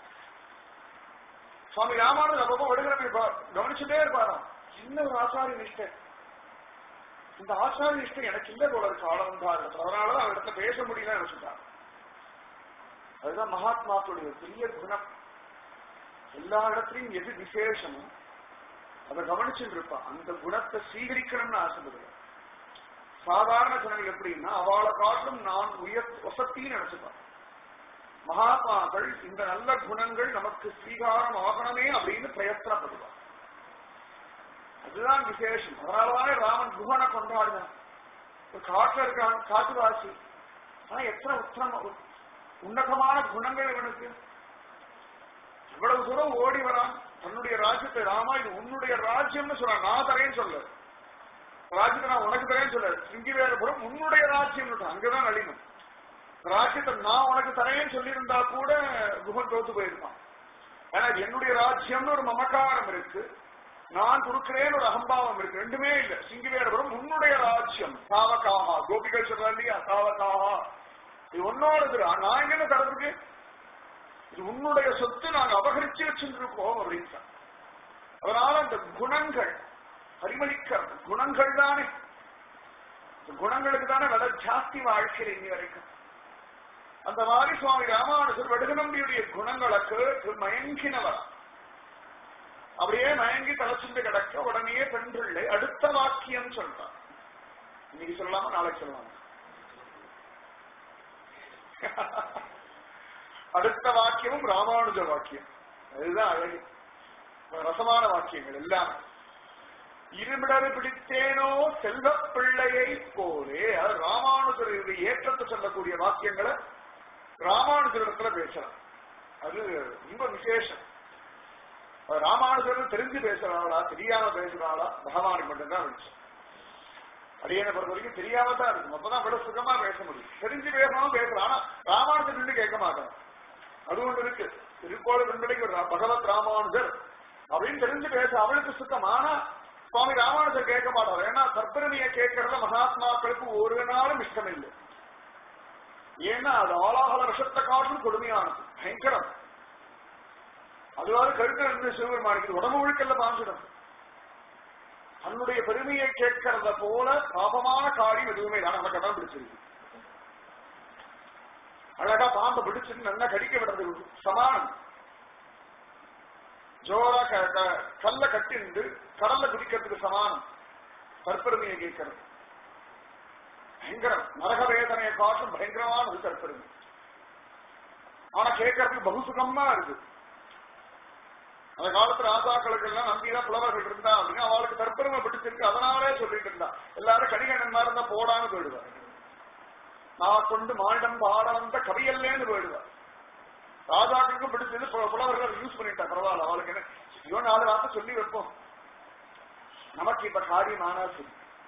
சுவாமி ராமானுஜர் அப்பப்போ வடுக நம்பி பா- கவனிச்சுட்டே இருப்பாராம் என்ன ஒரு ஆச்சாரிய நிஷ்டை இந்த ஆச்சாரிய நிஷ்டை எனக்கு இல்ல போல இருக்கு ஆளவந்தாரு அதனாலதான் அவரிடத்துல பேச முடியல நினைச்சுட்டார் அதுதான் மகாத்மாக்களுடைய பெரிய குணம் எல்லா இடத்துலயும் எது விசேஷமோ அதை கவனிச்சுட்டு இருப்பான் அந்த குணத்தை சீகரிக்கணும்னு ஆசைப்படுவேன் சாதாரண ஜனங்கள் எப்படின்னா அவளை காட்டிலும் நான் உயர் வசத்தின்னு நினைச்சுப்பான் மகாத்மாக்கள் இந்த நல்ல குணங்கள் நமக்கு ஸ்வீகாரம் ஆகணுமே அப்படின்னு பிரயத்தனப்படுவான் அதுதான் விசேஷம் அதனாலதானே ராமன் குகனை கொண்டாடினான் ஒரு காட்டுல இருக்கான் காட்டுவாசி ஆனா எத்தனை உத்தம உன்னதமான குணங்கள் இவனுக்கு இவ்வளவு தூரம் ஓடி வரான் தன்னுடைய ராஜ்யத்தை ராமா இது உன்னுடைய ராஜ்யம்னு சொல்றான் நான் தரேன்னு சொல்ல ராஜ்யத்தை நான் உனக்கு தரேன்னு சொல்ல சிங்கிவேரபுரம் உன்னுடைய ராஜ்யம் அங்கதான் அழிணும் ராஜ்யத்தை நான் உனக்கு தரேன்னு சொல்லியிருந்தா கூட குகன் தோத்து போயிருப்பான் ஏன்னா இது என்னுடைய ராஜ்யம்னு ஒரு மமக்காரம் இருக்கு நான் கொடுக்கிறேன்னு ஒரு அகம்பாவம் இருக்கு ரெண்டுமே இல்ல சிங்கிவேரபுரம் உன்னுடைய ராஜ்யம் சாவகாகா கோபிகள் சொல்றா இல்லையா சாவகாகா இது உன்னோடது நான் எங்க தரதுக்கு இது உன்னுடைய சொத்து நாங்க அபகரிச்சு வச்சிருக்கோம் அப்படின்னு சொன்னார். அதனால அந்த குணங்கள் பரிமளிக்க குணங்கள் தானே இந்த குணங்களுக்கு தானே விலை ஜாஸ்தி வாழ்க்கையில் இன்னி வரைக்கும் அந்த மாதிரி சுவாமி ராமானுஜர் வடுகநம்பியுடைய குணங்களை கேட்டு மயங்கினவர் அப்படியே மயங்கி தலைச்சுண்டு கிடக்க உடனே பெண் பிள்ளை அடுத்த வாக்கியம் சொல்றார் இன்னைக்கு சொல்லாம நாளைக்கு சொல்லலாம் அடுத்த வாக்கியமும் ராமானுஜ வாக்கியம் அதுதான் அழகு ரசமான வாக்கியங்கள் எல்லாம் இருமிடறு பிடித்தேனோ செல்வ பிள்ளையை போலே அது ராமானுஜருடைய ஏற்றத்தை சொல்லக்கூடிய வாக்கியங்களை ராமானுஜரிடத்துல பேசலாம் அது ரொம்ப விசேஷம் அது ராமானுஜர் தெரிஞ்சு பேசுறாளா தெரியாம பேசுறாளா பகவானுக்கு மட்டும்தான் விஷயம் அடியனை பொறுத்த வரைக்கும் தெரியாம தான் இருக்கும் அப்பதான் அவ்வளவு சுகமா பேச முடியும் தெரிஞ்சு பேசணும் பேசலாம் ஆனா ராமானுஜர் நின்று கேட்க மாட்டான் அது ஒன்று இருக்கு திருக்கோள வெண்படைக்கு ஒரு பகவத் ராமானுஜர் அப்படின்னு தெரிஞ்சு பேச அவளுக்கு சுத்தம் ஆனா சுவாமி ராமானுஜர் கேட்க மாட்டார் ஏன்னா கற்பனையை கேட்கறத மகாத்மாக்களுக்கு ஒரு நாளும் இஷ்டம் இல்லை ஏன்னா அது ஆளாகல விஷத்தை காட்டும் கொடுமையானது பயங்கரம் அதுவாது கருத்து இருந்து சிவபெருமானிக்கு உடம்பு முழுக்கல்ல பாஞ்சிடும் தன்னுடைய பெருமையை கேட்கறத போல பாபமான காரியம் எதுவுமே இல்லை நமக்கு அதான் பிடிச்சிருக்கு அழகா பாம்பை பிடிச்சிட்டு நல்லா கடிக்க விடுறது சமானம் ஜோரா க- க- கல்ல கட்டிண்டு கடல்ல குதிக்கிறதுக்கு சமானம் கற்பெருமையை கேட்கறது பயங்கரம் நரக வேதனையை காட்டும் பயங்கரமானது கற்பெருமை ஆனா கேட்கறதுக்கு பகுசுகமா இருக்கு அந்த காலத்து ராஜாக்களுக்கு எல்லாம் நம்பிதான் புலவர்கள் இருந்தா அப்படின்னா அவளுக்கு தற்பெருமை பிடிச்சிருக்கு அதனாலே சொல்லிட்டு இருந்தா எல்லாரும் கடிகண்ணன் மாதிரி இருந்தா போடான்னு போயிடுவார் நான் கொண்டு மாண்டம் பாட வந்த கவியல்லேன்னு போயிடுவார் ராஜாக்களுக்கும் பிடிச்சது புல- புலவர்கள் யூஸ் பண்ணிட்டா பரவாயில்ல அவளுக்கு என்ன ஐயோ நாலு வார்த்தை சொல்லி வைப்போம் நமக்கு இப்ப காரியம் ஆனா சரி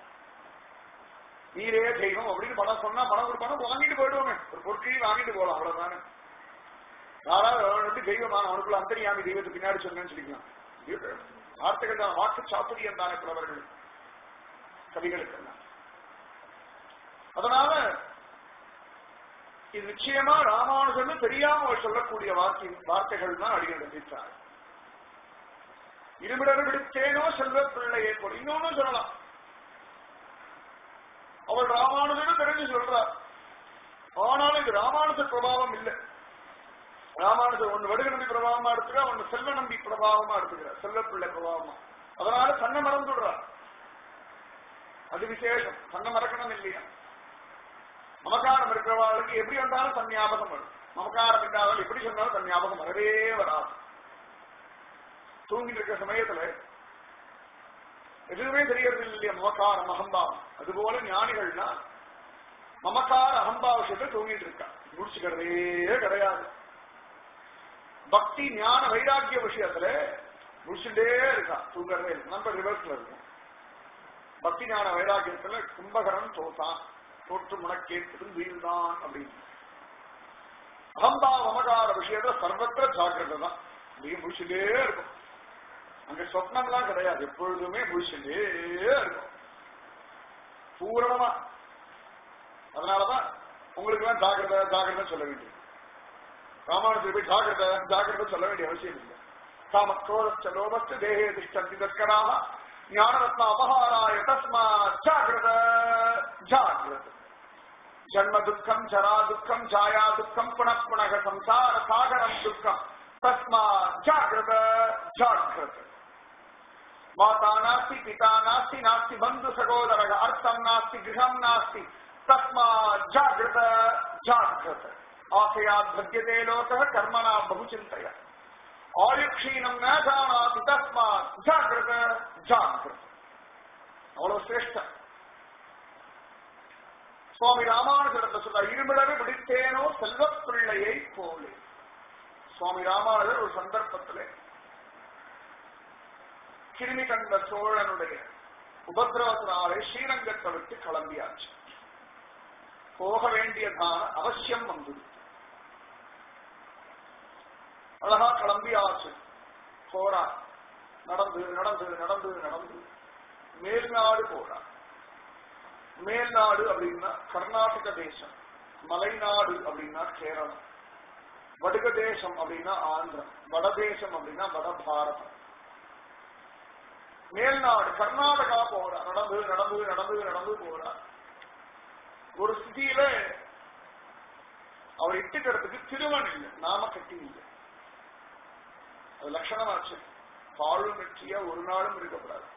நீரே தெய்வம் அப்படின்னு பணம் சொன்னா பணம் கொடுப்பானு வாங்கிட்டு போயிடுவோமே ஒரு பொருட்களையும் வாங்கிட்டு போகலாம் அவ்வளவுதானே யாராவது அவன் வந்து தெய்வமான அவனுக்குள்ள அந்தரியாமி தெய்வத்துக்கு பின்னாடி சொன்னேன்னு சொல்லிக்கலாம் வார்த்தைகள் தான் வாக்கு சாத்துரியம் தானே புலவர்கள் கவிகளுக்கெல்லாம் அதனால இது நிச்சயமா ராமானுஜன் தெரியாம அவர் சொல்லக்கூடிய வார்த்தை வார்த்தைகள் தான் அடிகள் ரசித்தார் இருமிடர் விடுத்தேனோ செல்வ பிள்ளையை போல் இன்னொன்னு சொல்லலாம் அவள் ராமானுஜன் தெரிஞ்சு சொல்றார் ஆனாலும் இது ராமானுஜ பிரபாவம் இல்லை ராமானுஜர் ஒன்னு வடுக நம்பி பிரபாவமா எடுத்துக்கிறா ஒன்னு செல்வ நம்பி பிரபாவமா எடுத்துக்கிறார் செல்வ பிள்ளை பிரபாவமா அதனால தன்னை மறந்துடுறார் அது விசேஷம் தன்னை மறக்கணும் இல்லையா மமக்காரம் இருக்கிறவர்களுக்கு எப்படி வந்தாலும் தன் ஞாபகம் வரும் மமக்காரம் இல்லாதவள் எப்படி சொன்னாலும் தன் ஞாபகம் வரவே வராது தூங்கிட்டு இருக்கிற சமயத்துல எதுவுமே தெரியறது இல்லையா மமக்காரம் அகம்பாவம் அதுபோல ஞானிகள்னா மமக்கார அகம்பாவ விஷயத்தை தூங்கிட்டு இருக்கா முடிச்சுக்கிறதே கிடையாது பக்தி ஞான வைராக்கிய விஷயத்துல முடிச்சுட்டே இருக்கா தூங்குறதே இருக்கு நம்ம ரிவர்ஸ்ல இருக்கும் பக்தி ஞான வைராக்கியத்துல கும்பகரன் தோத்தான் தோற்று முனக்கேற்று வீழ்தான் அப்படின்னு அகம்பா மமகார விஷயத்துல சர்வத்திர ஜாக்கிரதை தான் அப்படியே முடிச்சுட்டே இருக்கும் அங்க சொப்னம்லாம் கிடையாது எப்பொழுதுமே முடிச்சுட்டே இருக்கும் பூரணமா அதனாலதான் உங்களுக்கு எல்லாம் ஜாக்கிரதை ஜாக்கிரதை சொல்ல வேண்டியது ராமானுஜர் போய் ஜாக்கிரதை ஜாக்கிரதை சொல்ல வேண்டிய அவசியம் இல்லை காமக்ரோதச்ச லோபஸ்த தேகே திஷ்டந்தி தஸ்கராக ஞானரத்ன அபகாராய தஸ்மா ஜாகிரத ஜாகிரத ஜன்ம துக்கம் ஜரா துக்கம் ஜாயா துக்கம் புனః புனக சம்சார சாகரம் துக்கம் தஸ்மா ஜாகிரத ஜாகிரத மாதா நாஸ்தி பிதா நாஸ்தி நாஸ்தி பந்து சகோதரக அர்த்தம் நாஸ்தி கிரகம் நாஸ்தி தஸ்மா ஜாகிரத ஜாகிரத ஆசையாத் பத்தியதே லோக கர்மணா பகுச்சிந்தய ஆயுக்ஷீனம் ந ஜானாதி தஸ்மாத் ஜாகிரத ஜாகிரத அவ்வளவு சிரேஷ்டம் சுவாமி ராமானுஜரத்தை சொல்ற இருமிடரு விடுத்தேனோ செல்வப் பிள்ளையை போலே சுவாமி ராமானுஜர் ஒரு சந்தர்ப்பத்திலே கிருமி கண்ட சோழனுடைய உபதிரவத்தினாலே ஸ்ரீரங்கத்தை விட்டு கிளம்பியாச்சு போக வேண்டியதான அவசியம் வந்தது அழகா கிளம்பியாச்சு போறா நடந்து நடந்து நடந்து நடந்து மேல்நாடு போறா மேல்நாடு அப்படின்னா கர்நாடக தேசம் மலைநாடு அப்படின்னா கேரளம் வடுக தேசம் அப்படின்னா ஆந்திரம் வடதேசம் அப்படின்னா வட பாரதம் மேல்நாடு கர்நாடகா போறா நடந்து நடந்து நடந்து நடந்து போறா ஒரு ஸ்திதியில அவர் இட்டுக்கிறதுக்கு திருமணம் இல்லை நாம கட்டி இல்லை அது லட்சணமாச்சு பாழும் வெற்றியா ஒரு நாளும் இருக்கக்கூடாது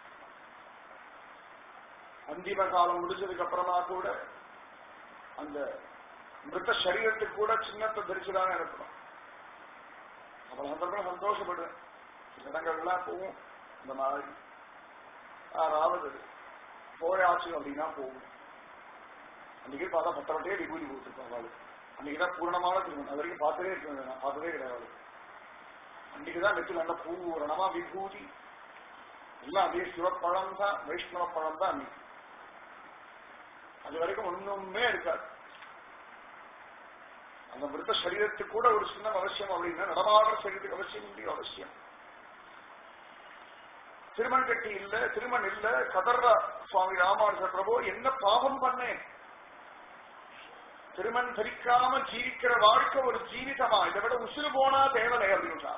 அந்திம காலம் முடிஞ்சதுக்கு அப்புறமா கூட அந்த மிருத்த சரீரத்துக்கு கூட சின்னத்தை தரிச்சுதான் இருக்கணும் அப்புறம் சந்தர்ப்பம் சந்தோஷப்படுவேன் சில இடங்கள்லாம் போகும் இந்த மாதிரி யாராவது போயாச்சு அப்படின்னா போகும் அன்னைக்கு பார்த்தா பத்தவட்டையே விபூதி கொடுத்துருக்கோம் அவளுக்கு அன்னைக்கு தான் பூர்ணமான திருமணம் அது வரைக்கும் பார்த்ததே இருக்கு நான் பார்த்ததே கிடையாது அவளுக்கு அன்னைக்கு தான் நெத்தில நல்ல பூரணமா விபூதி எல்லாம் அப்படியே சிவப்பழம் தான் வைஷ்ணவ பழம் தான் அன்னைக்கு அது வரைக்கும் ஒண்ணுமே இருக்காது அந்த மிருத சரீரத்துக்கு கூட ஒரு சின்னம் அவசியம் அப்படின்னா நடமாடுற சரீரத்துக்கு அவசியம் இல்லையோ அவசியம் திருமண் கட்டி இல்ல திருமண் இல்ல கதர்ற சுவாமி ராமானுஜர் பிரபு என்ன பாவம் பண்ணேன் திருமண் தரிக்காம ஜீவிக்கிற வாழ்க்கை ஒரு ஜீவிதமா இதை விட உசுறு போனா தேவலை அப்படின்னா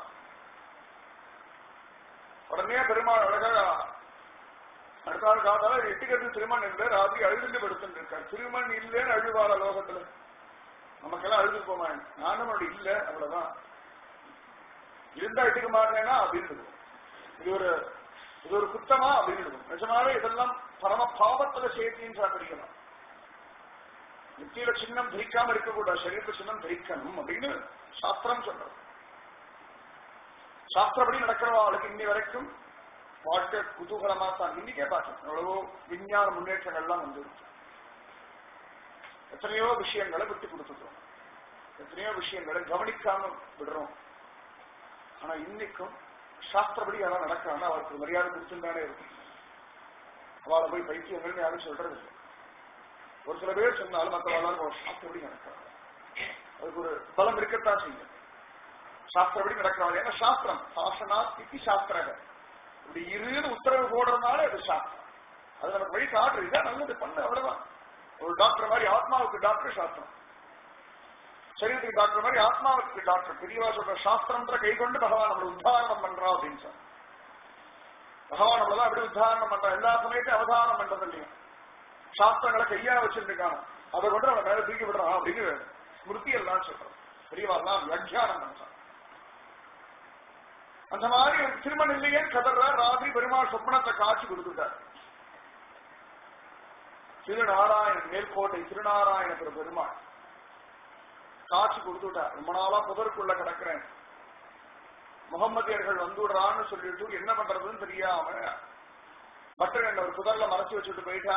உடனே பெருமாள் அழகா அடுத்த நாள் காத்தால எட்டுக்கிறது திருமண் இல்லை ராத்திரி அழுதுண்டு படுத்துட்டு இருக்கார் திருமண் இல்லைன்னு அழுவாள லோகத்துல நமக்கெல்லாம் அழுது போமா நானும் அப்படி இல்ல அவ்வளவுதான் இருந்தா எட்டுக்க மாட்டேன்னா அப்படின்னு இருக்கும். இது ஒரு இது ஒரு குத்தமா அப்படின்னு இருக்கும். நிஜமாவே இதெல்லாம் பரம பாவத்துல சேர்த்தின்னு படிக்கலாம் நெத்தியில சின்னம் தரிக்காம இருக்கக்கூடாது சரீரத்துல சின்னம் தரிக்கணும் அப்படின்னு சாஸ்திரம் சொல்றது சாஸ்திரப்படி நடக்கிறவாளுக்கு இன்னி வரைக்கும் வாழ்க்கை குதூகலமா தான் இன்னைக்கே பார்க்கணும் எவ்வளவோ விஞ்ஞான முன்னேற்றங்கள்லாம் வந்துருக்கு எத்தனையோ விஷயங்களை விட்டு கொடுத்துக்கிறோம் எத்தனையோ விஷயங்களை கவனிக்காம விடுறோம் ஆனா இன்னைக்கும் சாஸ்திரப்படி அதெல்லாம் நடக்காம அவருக்கு மரியாதை கொடுத்துட்டானே இருக்கும் அவளை போய் பைத்தியங்கள்னு யாரும் சொல்றது இல்லை ஒரு சில பேர் சொன்னாலும் மற்றவெல்லாம் ஒரு சாஸ்திரப்படி நடக்கிறாங்க அதுக்கு ஒரு பலம் இருக்கத்தான் செய்யும் சாஸ்திரப்படி நடக்கிறாங்க ஏன்னா சாஸ்திரம் சாசனா தித்தி சாஸ்திரக இப்படி இருன்னு உத்தரவு போடுறதுனால அது சாஸ்திரம் அது நமக்கு வழி காட்டுறது இதான் நல்லது பண்ணு அவ்வளவுதான் ஒரு டாக்டர் மாதிரி ஆத்மாவுக்கு டாக்டர் சாஸ்திரம் சரீரத்துக்கு டாக்டர் மாதிரி ஆத்மாவுக்கு டாக்டர் பெரியவா சொல்ற சாஸ்திரம்ன்ற கை கொண்டு பகவான் நம்மளை உத்தாரணம் பண்றா அப்படின்னு சொன்ன பகவான் நம்மளதான் அப்படி உத்தாரணம் பண்றான் எல்லா சமயத்தையும் அவதானம் பண்றது இல்லையா சாஸ்திரங்களை கையா வச்சிருக்கான் அதை கொண்டு அவன் மேல தூக்கி விடுறான் அப்படின்னு ஸ்மிருதி எல்லாம் சொல்றான் பெரியவா எல்லாம் வியாக்கியானம் பண்றான் அந்த மாதிரி ஒரு திருமணம் இல்லையே கதற ராத்திரி பெருமாள் சொப்பனத்தை காட்சி கொடுத்துட்டார் திருநாராயணன் மேல்கோட்டை திருநாராயணபுர பெருமாள் காட்சி கொடுத்துட்டார் ரொம்ப நாளா புதருக்குள்ள கிடக்கிறேன் முகம்மதியர்கள் வந்துடுறான்னு சொல்லிட்டு என்ன பண்றதுன்னு தெரியாம பட்டர் என்ன ஒரு புதர்ல மறைச்சு வச்சுட்டு போயிட்டா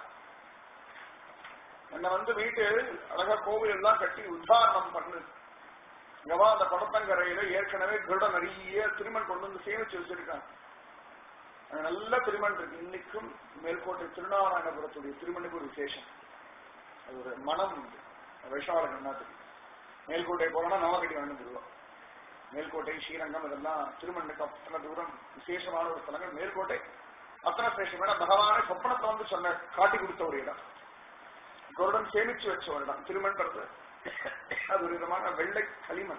என்ன வந்து வீட்டு அழகா கோவில் எல்லாம் கட்டி உத்தாரணம் பண்ணு இங்கவா அந்த படத்தங்கரையில ஏற்கனவே கருட நிறைய திருமண் கொண்டு வந்து சேமிச்சு வச்சிருக்காங்க அங்க நல்ல திருமண் இருக்கு இன்னைக்கும் மேல்கோட்டை திருநாராயணபுரத்துடைய திருமணுக்கு ஒரு விசேஷம் அது ஒரு மனம் உண்டு வைஷாவரம் என்ன தெரியும் மேல்கோட்டை போறோம்னா நவகட்டி வந்துருவோம் மேல்கோட்டை ஸ்ரீரங்கம் இதெல்லாம் திருமண்ணுக்கு அத்தனை தூரம் விசேஷமான ஒரு ஸ்தலங்கள் மேல்கோட்டை அத்தனை விசேஷம் ஏன்னா பகவானை சொப்பனத்தை வந்து சொன்ன காட்டி கொடுத்த ஒரு இடம் கருடன் சேமிச்சு வச்ச ஒரு இடம் திருமன்றது அது ஒரு விதமான வெள்ளை களிமண்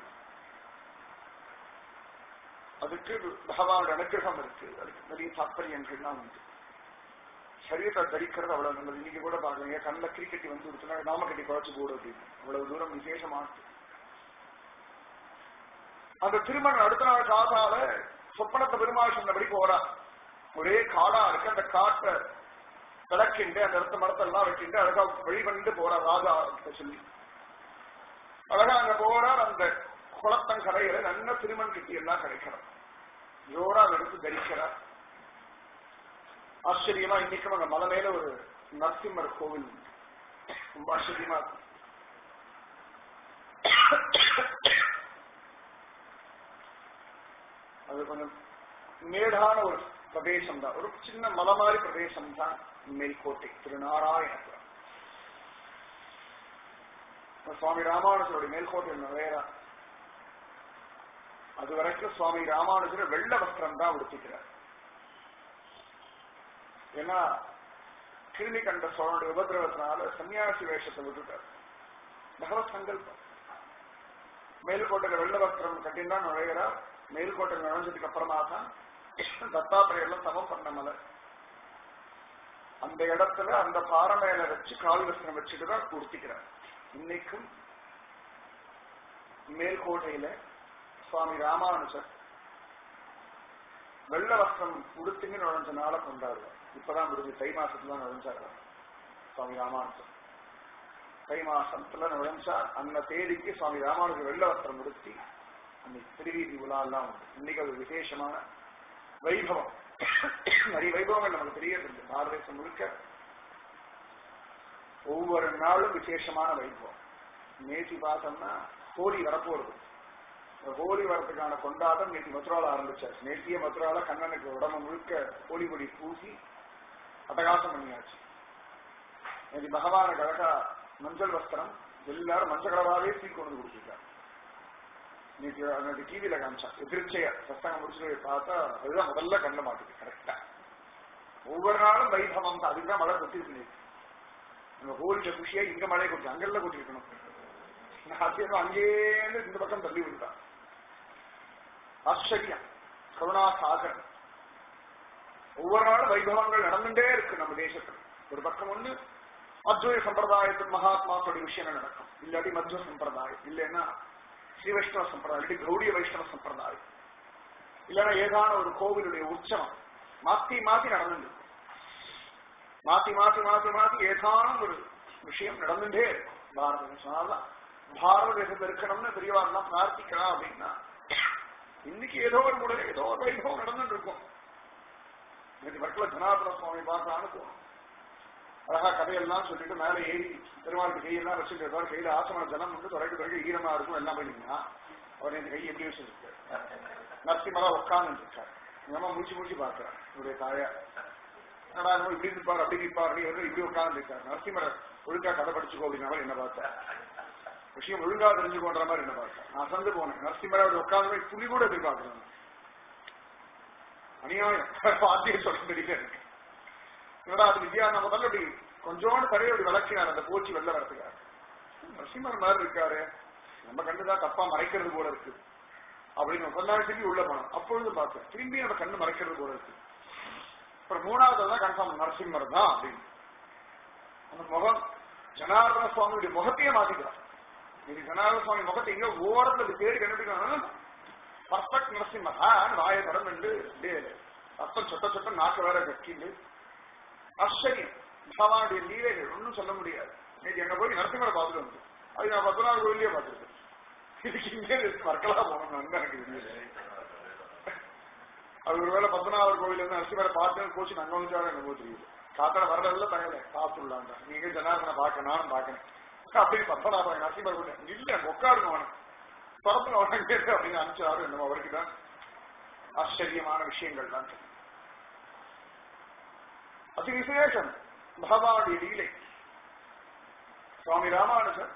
அதுக்கு பகவானோட அனுகிரகம் இருக்கு அதுக்கு நிறைய தாற்பயங்கள்லாம் உண்டு சரீரத்தை தரிக்கிறது அவ்வளவு நல்லது இன்னைக்கு கூட பாக்குறீங்க கண்ணில் கிரிக்கெட்டி வந்து கொடுத்தனா நாம கட்டி குறைச்சு போடு அப்படின்னு அவ்வளவு தூரம் விசேஷமானது அந்த திருமணம் அடுத்த நாள் காசால சொப்பனத்தை பெருமாள் சொன்னபடி போறா ஒரே காடா இருக்கு அந்த காட்டை விளக்கிண்டு அந்த இடத்த மரத்தெல்லாம் வெட்டிண்டு அழகா வழிபண்டு போறா ராஜா கிட்ட சொல்லி அழகா அங்க போறார் அந்த குளத்தங்கரையில நல்ல திருமண் கிட்டி எல்லாம் கிடைக்கிறார் ஜோரா அதை எடுத்து தரிக்கிறார் ஆச்சரியமா இன்னைக்கும் அங்க மலை மேல ஒரு நரசிம்மர் கோவில் உண்டு. ரொம்ப ஆச்சரியமா இருக்கு அது கொஞ்சம் மேடான ஒரு பிரதேசம் தான் ஒரு சின்ன மலை மாதிரி பிரதேசம் தான் மேல்கோட்டை திருநாராயணபுரம் சுவாமி ராமானுஜருடைய மேல்கோட்டை நிறைய அது வரைக்கும் சுவாமி ராமானுஜர் வெள்ள வஸ்திரம் தான் உடுத்திக்கிறார் ஏன்னா கிருமி கண்ட சோழனுடைய உபதிரவத்தினால சன்னியாசி வேஷத்தை விட்டுட்டார் பகவத் சங்கல்பம் மேல்கோட்டையில வெள்ள வஸ்திரம் கட்டின்தான் நுழைகிறார் மேல்கோட்டையில் நுழைஞ்சதுக்கு அப்புறமா தான் தத்தாத்திரையெல்லாம் தவம் பண்ண மலை அந்த இடத்துல அந்த பாறை மேல வச்சு கால் வஸ்திரம் வச்சுட்டு தான் உடுத்திக்கிறார் இன்னைக்கும் மேல்கோட்டையில சுவாமி ராமானுஜர் வெள்ள வஸ்திரம் உடுத்துங்க நுழைஞ்ச நாளை கொண்டாடுவார் இப்பதான் முடிஞ்சு தை மாசத்துல நுழைஞ்சாரு சுவாமி ராமானுஜர் தை மாசத்துல நுழைஞ்சா அந்த தேதிக்கு சுவாமி ராமானுஜர் வெள்ள வஸ்திரம் உடுத்தி அன்னைக்கு திருவீதி விழா எல்லாம் உண்டு இன்னைக்கு அது விசேஷமான வைபவம் நிறைய வைபவங்கள் நமக்கு தெரியறது பாரத தேசம் முழுக்க ஒவ்வொரு நாளும் விசேஷமான வைபவம் நேற்று பார்த்தோம்னா ஹோலி வரப்போறது இந்த ஹோலி வரத்துக்கான கொண்டாட்டம் நேற்று மதுரால ஆரம்பிச்சாச்சு நேற்றிய மதுரால கண்ணனுக்கு உடம்பு முழுக்க ஹோலி பொடி பூசி அட்டகாசம் பண்ணியாச்சு இன்னைக்கு பகவானுக்கு அழகா மஞ்சள் வஸ்திரம் எல்லாரும் மஞ்சள் கலராவே தீ கொண்டு கொடுத்துருக்காரு இன்னைக்கு அன்னைக்கு டிவியில காமிச்சா எதிர்ச்சையா சஸ்தகம் முடிச்சுட்டு பார்த்தா அதுதான் முதல்ல கண்ண மாட்டுது கரெக்டா ஒவ்வொரு நாளும் வைபவம் தான் அதுக்கு தான் மழை கொட்டிருக்கு நேத்து. நம்ம கோவில குஷியா இங்க மழை கொட்டி அங்கெல்லாம் கொட்டிருக்கணும் ஆச்சரியம் அங்கேருந்து இந்த பக்கம் தள்ளி விட்டான் ஆச்சரியம் கருணா சாகரம் ஒவ்வொரு நாளும் வைபவங்கள் நடந்துட்டே இருக்கு நம்ம தேசத்துல ஒரு பக்கம் ஒண்ணு அத்வைத சம்பிரதாயத்தின் மகாத்மாக்களுடைய விஷயங்கள் நடக்கும் இல்லாட்டி மத்வ சம்பிரதாயம் இல்லைன்னா ஸ்ரீ வைஷ்ணவ சம்பிரதாயம் இல்லாட்டி கௌடிய வைஷ்ணவ சம்பிரதாயம் இல்லைன்னா ஏதான ஒரு கோவிலுடைய உற்சவம் மாத்தி மாத்தி நடந்துட்டு இருக்கும். மாத்தி மாத்தி மாத்தி மாத்தி ஏதான ஒரு விஷயம் நடந்துட்டே இருக்கும் பாரத தேசம் பாரத தேசத்துல இருக்கணும்னு பெரியவாரெல்லாம் பிரார்த்திக்கலாம் அப்படின்னா இன்னைக்கு ஏதோ ஒரு முறையில் ஏதோ ஒரு வைபவம் நடந்துட்டு இருக்கும் இன்னைக்கு வர்க்கல ஜனார்தன சுவாமி பார்க்கலான்னு தோணும் அழகா கதையெல்லாம் சொல்லிட்டு மேல ஏறி பெருமாளுக்கு கையெல்லாம் வச்சுட்டு இருப்பாரு கையில ஆசமன ஜலம் வந்து தொடர்ந்து பிறகு ஈரமா இருக்கும் எல்லாம் பண்ணிங்கன்னா அவர் இந்த கை எப்படி வச்சிருக்காரு நரசிம்மரா உட்கார்ந்து இருக்காரு எங்க அம்மா முடிச்சு முடிச்சு பாக்குறாரு இவருடைய தாயா என்னடா என்னமோ இப்படி நிற்பார் அப்படி நிற்பார் நீ வந்து இப்படி உட்கார்ந்து இருக்காரு நரசிம்மரை ஒழுங்கா கதை படிச்சுக்கோ அப்படின்னா என்ன பார்த்தேன் விஷயம் ஒழுங்கா தெரிஞ்சுக்கோன்ற மாதிரி என்ன பார்த்தேன் நான் சந்து போனேன் நரசிம்மரை அப்படி உட்கார்ந்து புலி கூட எதிர்பார்க்கிறேன் அநியாயம் வாத்தியம் சொல்ல தெரியல எனக்கு என்னடா அது வித்யா நான் முதல்ல அப்படி கொஞ்சோண்டு தரையை அப்படி விளக்கினார் அந்த பூச்சி வெளில வரதுக்காக நரசிம்மர் மாதிரி இருக்காரு நம்ம கண்ணுதான் தப்பா மறைக்கிறது போல இருக்கு அப்படின்னு கொஞ்ச நாள் திரும்பி உள்ள போனோம் அப்பொழுது பார்த்தேன் திரும்பி நம்ம கண்ணு மறைக்கிறது போல இருக்கு அப்புறம் மூணாவது தான் கன்ஃபார்ம் நரசிம்மர் தான் அப்படின்னு அந்த முகம் ஜனார்தன சுவாமியுடைய முகத்தையே மாத்திக்கிறார் இது ஜனார்தன சுவாமி முகத்தை எங்க ஓரத்துல இப்படி தேடி கண்டுபிடிக்கணும் பர்ஃபெக்ட் நரசிம்மர் ஆன்னு வாயை திறந்து அப்படியே ரத்தம் சொட்ட சொட்ட நாக்கு வேற கட்டிண்டு ஆச்சரியம் பகவானுடைய லீலைகள் ஒன்றும் சொல்ல முடியாது நேற்று எங்க போய் நரசிம்மரை பார்த்துட்டு வந்து அது நான் பத்மநாப கோயிலே பார்த்துருக்கேன் இதுக்கு இங்கே வர்க்கலா போகணும் அங்க எனக்கு தெரியல அது ஒருவேளை பத்மநாபர் கோயில் வந்து நரசிம்மரை பார்த்து கோச்சு அங்க வந்துட்டாலும் எனக்கு தெரியுது காத்தட வரல தகவல காத்துள்ளாங்க நீங்க ஜனார்தனை பார்க்க நானும் பார்க்கணும் அப்படி பத்மநாபன் நரசிம்மர் கோயில் இல்ல உட்காருங்க அவனை திறந்து அவனை கேட்டு அப்படின்னு அனுப்பிச்சாரு என்னமோ அவருக்கு தான் ஆச்சரியமான விஷயங்கள் தான் தெரியும். அதி விசேஷம் பகவானுடைய லீலை சுவாமி ராமானுஜர்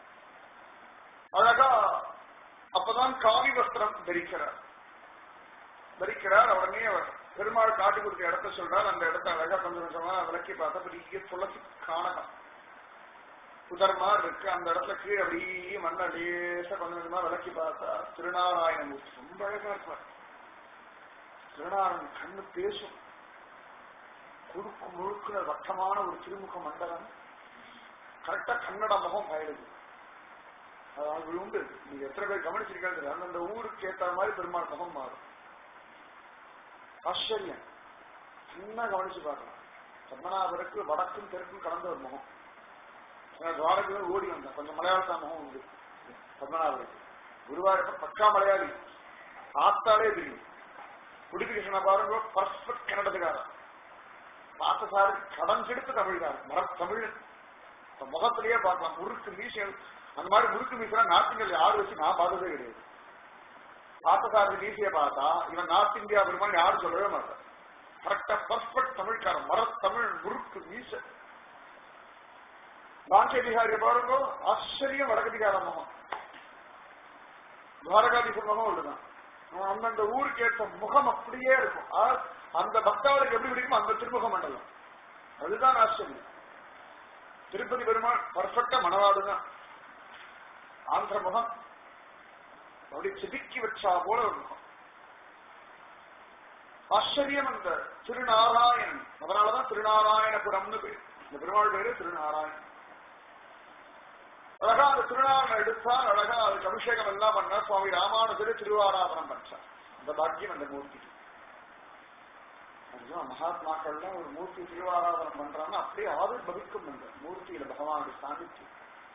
அழகா அப்பதான் காவி வஸ்திரம் தரிக்கிறார் தரிக்கிறார் உடனே அவர் பெருமாள் காட்டி கொடுத்த இடத்த சொல்றார் அந்த இடத்த அழகா கொஞ்சம் கொஞ்சமா விளக்கி பார்த்தா பெரிய துளசி காணகம் புதர் மாதிரி இருக்கு அந்த இடத்துல கீழே அப்படியே மண்ண லேசா கொஞ்சம் கொஞ்சமா விளக்கி பார்த்தா திருநாராயணமூர்த்தி ரொம்ப அழகா இருப்பார் திருநாராயணன் கண்ணு பேசும் குறுக்கு முழுக்க வட்டமான ஒரு திருமுக மண்டலம் கரெக்டா கன்னட முகம் பயிடுது அது உண்டு நீங்க எத்தனை பேர் கவனிச்சிருக்காது அந்தந்த ஊருக்கு ஏத்த மாதிரி பெருமாள் முகம் மாறும் ஆச்சரியம் சின்ன கவனிச்சு பார்க்கலாம் பத்மநாபருக்கு வடக்கும் தெற்கும் கலந்த ஒரு முகம் துவாரக்கு ஓடி வந்தேன் கொஞ்சம் மலையாளத்தா முகம் உண்டு பத்மநாபருக்கு குருவாயூரப்ப பக்கா மலையாளி பார்த்தாலே தெரியும் உடுப்பி கிருஷ்ண பாருங்க பர்ஃபெக்ட் கன்னடத்துக்காரன் பார்த்த சார் கடன் கெடுத்து தமிழ்காரன் மர தமிழ் இப்ப முகத்திலேயே பார்க்கலாம் முறுக்கு மீசை அந்த மாதிரி முறுக்கு மீசெல்லாம் நார்த் யாரு வச்சு நான் பார்த்ததே கிடையாது பார்த்த சார் மீசையை பார்த்தா இவன் நார்த் இந்தியா பெருமாள் யாரும் சொல்லவே மாட்டான் கரெக்டா பர்ஃபெக்ட் தமிழ்காரன் மர தமிழ் முறுக்கு மீசை பாஞ்சதிகாரிய பாருங்க ஆச்சரியம் வடகதிகார முகம் துவாரகாதீசர் முகம் உள்ளதுதான் அந்தந்த ஊருக்கு ஏற்ற முகம் அப்படியே இருக்கும் ஆ- அந்த பக்தாவளுக்கு எப்படி பிடிக்குமோ அந்த திருமுக மண்டலம் அதுதான் ஆச்சரியம் திருப்பதி பெருமாள் பர்ஃபெக்டா மணவாடுதான் ஆந்திர முகம் அப்படி செதுக்கி வச்சா போல ஒரு முகம் ஆச்சரியம் அந்த திருநாராயணன் அதனாலதான் திருநாராயணபுரம்னு பேர் இந்த பெருமாள் பேரு திருநாராயணன் அழகா அந்த திருநாராயணன் எடுத்தால் அழகா அதுக்கு அபிஷேகம் எல்லாம் பண்ண சுவாமி ராமானுஜர் திருவாராதனம் பண்ணார் அந்த பாக்கியம் அந்த மூர்த்தி அதுதான் மகாத்மாக்கள்லாம் ஒரு மூர்த்தி திருவாராதனம் பண்றாங்கன்னா அப்படியே ஆவிர்பவிக்கும் அந்த மூர்த்தியில பகவானுடைய சாநித்தியம்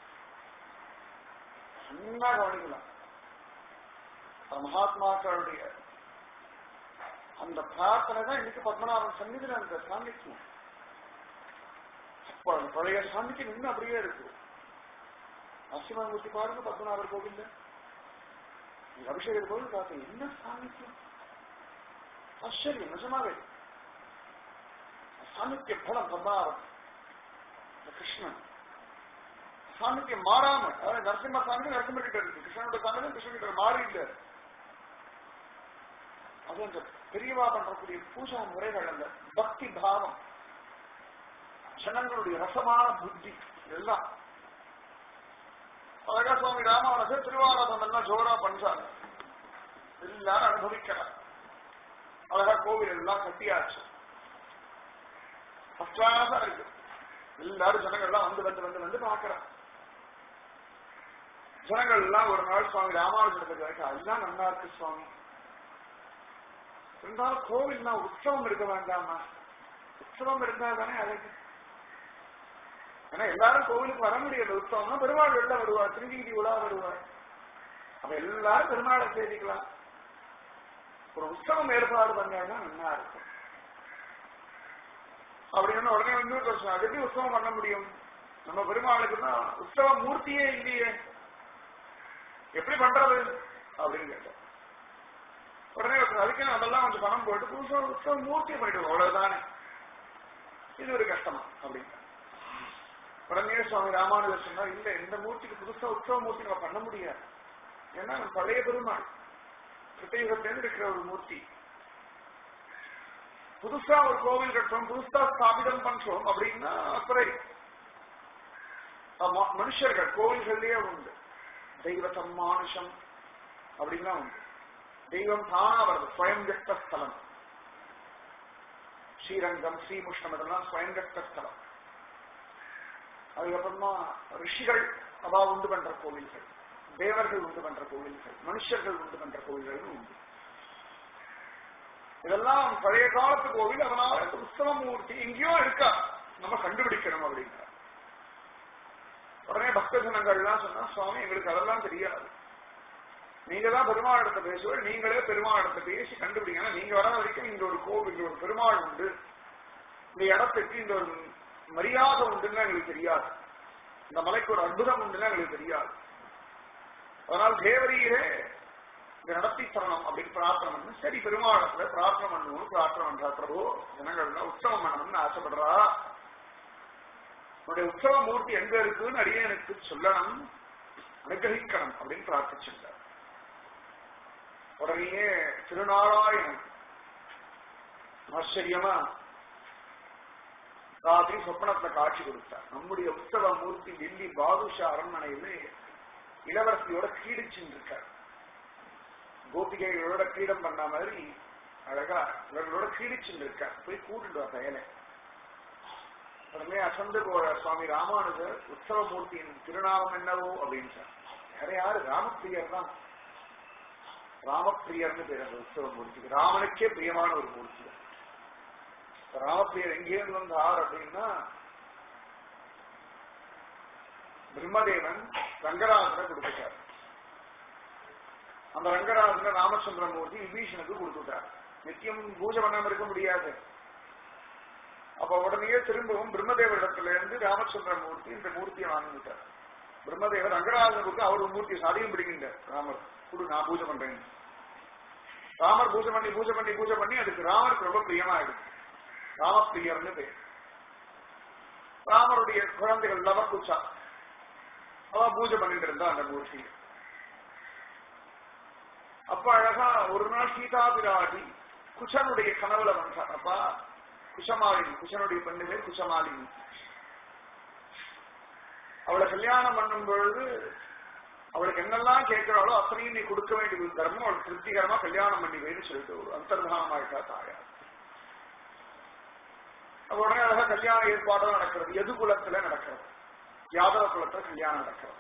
நல்லா கவனிக்கலாம் அந்த மகாத்மாக்களுடைய அந்த பிரார்த்தனை தான் இன்னைக்கு பத்மநாபன் சன்னிதியில் அந்த சாநித்தியம் அப்ப அந்த பழைய சாநித்தியம் இன்னும் அப்படியே இருக்கு நரசிம்மூர்த்தி பாருங்க பத்மநாபர் கோவில்ல நீங்க அபிஷேக கோவில் பார்த்தீங்க என்ன சாநித்தியம் ஆச்சரியம் நிஜமாவே சாநித்திய பலம் பத்மநாபன் கிருஷ்ணன் சாநித்தியம் மாறாம அதாவது நரசிம்ம சாமி நரசிம்ம கிட்ட இருக்கு கிருஷ்ணனோட சாமி கிருஷ்ணன் கிட்ட மாறிட்டு அது அந்த பெரியவா பண்றக்கூடிய பூஜா முறைகள் அந்த பக்தி பாவம் ஜனங்களுடைய ரசமான புத்தி எல்லாம் அழகா சுவாமி ராமானுஜர் திருவாராதம் எல்லாம் ஜோரா பண்றாங்க எல்லாரும் அனுபவிக்கிறார் அழகா கோவில் எல்லாம் கட்டியாச்சு ஃபர்ஸ்ட் கிளாஸா இருக்கு எல்லாரும் ஜனங்கள்லாம் வந்து வந்து வந்து வந்து பாக்குறாங்க ஜனங்கள் எல்லாம் ஒரு நாள் சுவாமி ராமானுஜருக்கு கேட்க அதுதான் நல்லா இருக்கு சுவாமி இருந்தாலும் கோவில்னா உற்சவம் இருக்க வேண்டாமா உற்சவம் இருந்தா தானே அழகு ஏன்னா எல்லாரும் கோவிலுக்கு வர முடியல உற்சவம்னா பெருமாள் வெளில வருவார் திருவீதி உலா வருவார் அப்ப எல்லாரும் பெருமாளை சேதிக்கலாம் ஒரு உற்சவம் ஏற்பாடு பண்ணாங்கன்னா நல்லா இருக்கும் அப்படின்னு உடனே இன்னொரு பிரச்சனை அது எப்படி உற்சவம் பண்ண முடியும் நம்ம பெருமாளுக்குன்னா உற்சவ மூர்த்தியே இல்லையே எப்படி பண்றது அப்படின்னு கேட்டோம் உடனே அதுக்கு அதெல்லாம் கொஞ்சம் பணம் போட்டு புதுசா உற்சவ மூர்த்தியை பண்ணிடுவோம் அவ்வளவுதானே இது ஒரு கஷ்டமா அப்படின்னு உடனே சுவாமி ராமானுஜர் சொன்னார் இல்ல இந்த மூர்த்திக்கு புதுசா உற்சவ மூர்த்தி நம்ம பண்ண முடியாது ஏன்னா பழைய பெருமாள் கிருத்தயுகத்திலிருந்து இருக்கிற ஒரு மூர்த்தி புதுசா ஒரு கோவில் கட்டுறோம் புதுசா ஸ்தாபிதம் பண்றோம் அப்படின்னா குறை மனுஷர்கள் கோவில்கள்லயே உண்டு தெய்வத்தம் மானுஷம் அப்படின்னா உண்டு தெய்வம் தானா வருது ஸ்வயங்கட்ட ஸ்தலம் ஸ்ரீரங்கம் ஸ்ரீமுஷ்ணம் இதெல்லாம் ஸ்வயங்கட்ட ஸ்தலம் அதுக்கப்புறமா ரிஷிகள் அவா உண்டு பண்ற கோவில்கள் தேவர்கள் உண்டு பண்ற கோவில்கள் மனுஷர்கள் உண்டு பண்ற கோவில்கள் உண்டு இதெல்லாம் பழைய காலத்து கோவில் அதனால இந்த உற்சவ மூர்த்தி எங்கேயோ இருக்கா நம்ம கண்டுபிடிக்கணும் அப்படிங்கிற உடனே பக்த ஜனங்கள்லாம் சொன்னா சுவாமி எங்களுக்கு அதெல்லாம் தெரியாது நீங்க தான் பெருமாள் இடத்த பேசுவோம் நீங்களே பெருமாள் இடத்த பேசி கண்டுபிடிங்க நீங்க வர வரைக்கும் இங்க ஒரு கோவில் இங்க ஒரு பெருமாள் உண்டு இந்த இடத்துக்கு இந்த ஒரு மரியாதை உண்டுன்னு எங்களுக்கு தெரியாது இந்த மலைக்கு ஒரு அற்புதம் உண்டுன்னு எங்களுக்கு தெரியாது அதனால் தேவரீரே இதை நடத்தி தரணும் அப்படின்னு பிரார்த்தனை பண்ணு சரி பெருமாளத்துல பிரார்த்தனை பண்ணுவோம் பிரார்த்தனை பண்றா பிரபு ஜனங்கள்லாம் உற்சவம் பண்ணணும்னு ஆசைப்படுறா உன்னுடைய உற்சவ மூர்த்தி எங்க இருக்குன்னு அடியே எனக்கு சொல்லணும் அனுகிரகிக்கணும் அப்படின்னு பிரார்த்திச்சிருந்தார் உடனே திருநாராயணன் ஆச்சரியமா ராத்திரி சொப்பனத்துல காட்சி கொடுத்தார் நம்முடைய உற்சவ மூர்த்தி டெல்லி பாதுஷா அரண்மனையில இளவரசியோட கீடிச்சுன்னு இருக்கார் கோபிகைகளோட கிரீடம் பண்ண மாதிரி அழகா இவர்களோட கீடிச்சுன்னு இருக்கார் போய் கூட்டிட்டு வா பயனை உடனே அசந்து போற சுவாமி ராமானுஜர் உற்சவ மூர்த்தியின் திருநாமம் என்னவோ அப்படின்னு சார் வேற யாரு ராமப்பிரியர் தான் ராமப்பிரியர்னு பேர் அந்த உற்சவ மூர்த்திக்கு ராமனுக்கே பிரியமான ஒரு மூர்த்தி தான் ராமப்பிரியர் எங்கேருந்து வந்தார் அப்படின்னா பிரம்மதேவன் ரங்கராஜனை கொடுத்துட்டார் அந்த ரங்கராஜன ராமச்சந்திரமூர்த்தி விபீஷனுக்கு கொடுத்துட்டார் நித்தியம் பூஜை பண்ணாம இருக்க முடியாது அப்ப உடனே திரும்பவும் பிரம்மதேவரிடத்துல இருந்து ராமச்சந்திரமூர்த்தி இந்த மூர்த்தியை வாங்கிட்டார் பிரம்மதேவர் ரங்கராஜனுக்கு அவர் ஒரு மூர்த்தியை அதையும் பிடிக்கின்ற ராமர் குடு நான் பூஜை பண்றேன் ராமர் பூஜை பண்ணி பூஜை பண்ணி பூஜை பண்ணி அதுக்கு ராமருக்கு ரொம்ப பிரியமாயிடுச்சு ராமப்பிரியர்னு பேர் ராமருடைய குழந்தைகள் லவகுச்சா அவ பூஜை பண்ணிட்டு இருந்தா அந்த மூர்த்தி அப்ப அழகா ஒரு நாள் சீதா பிராட்டி குஷனுடைய கனவுல வந்தார் அப்பா குஷமாலினி குஷனுடைய பெண்ணு பேர் குஷமாலினி அவளை கல்யாணம் பண்ணும் பொழுது அவளுக்கு என்னெல்லாம் கேட்கிறாளோ அத்தனையும் நீ கொடுக்க வேண்டிய தர்மம் அவளுக்கு திருப்திகரமா கல்யாணம் பண்ணி வேணும்னு சொல்லிட்டு ஒரு அந்தர்தானமாயிட்டா தாயார் உடனே அழகா கல்யாண ஏற்பாடும் நடக்கிறது எது குலத்துல நடக்கிறது யாதவ குலத்துல கல்யாணம் நடக்கிறது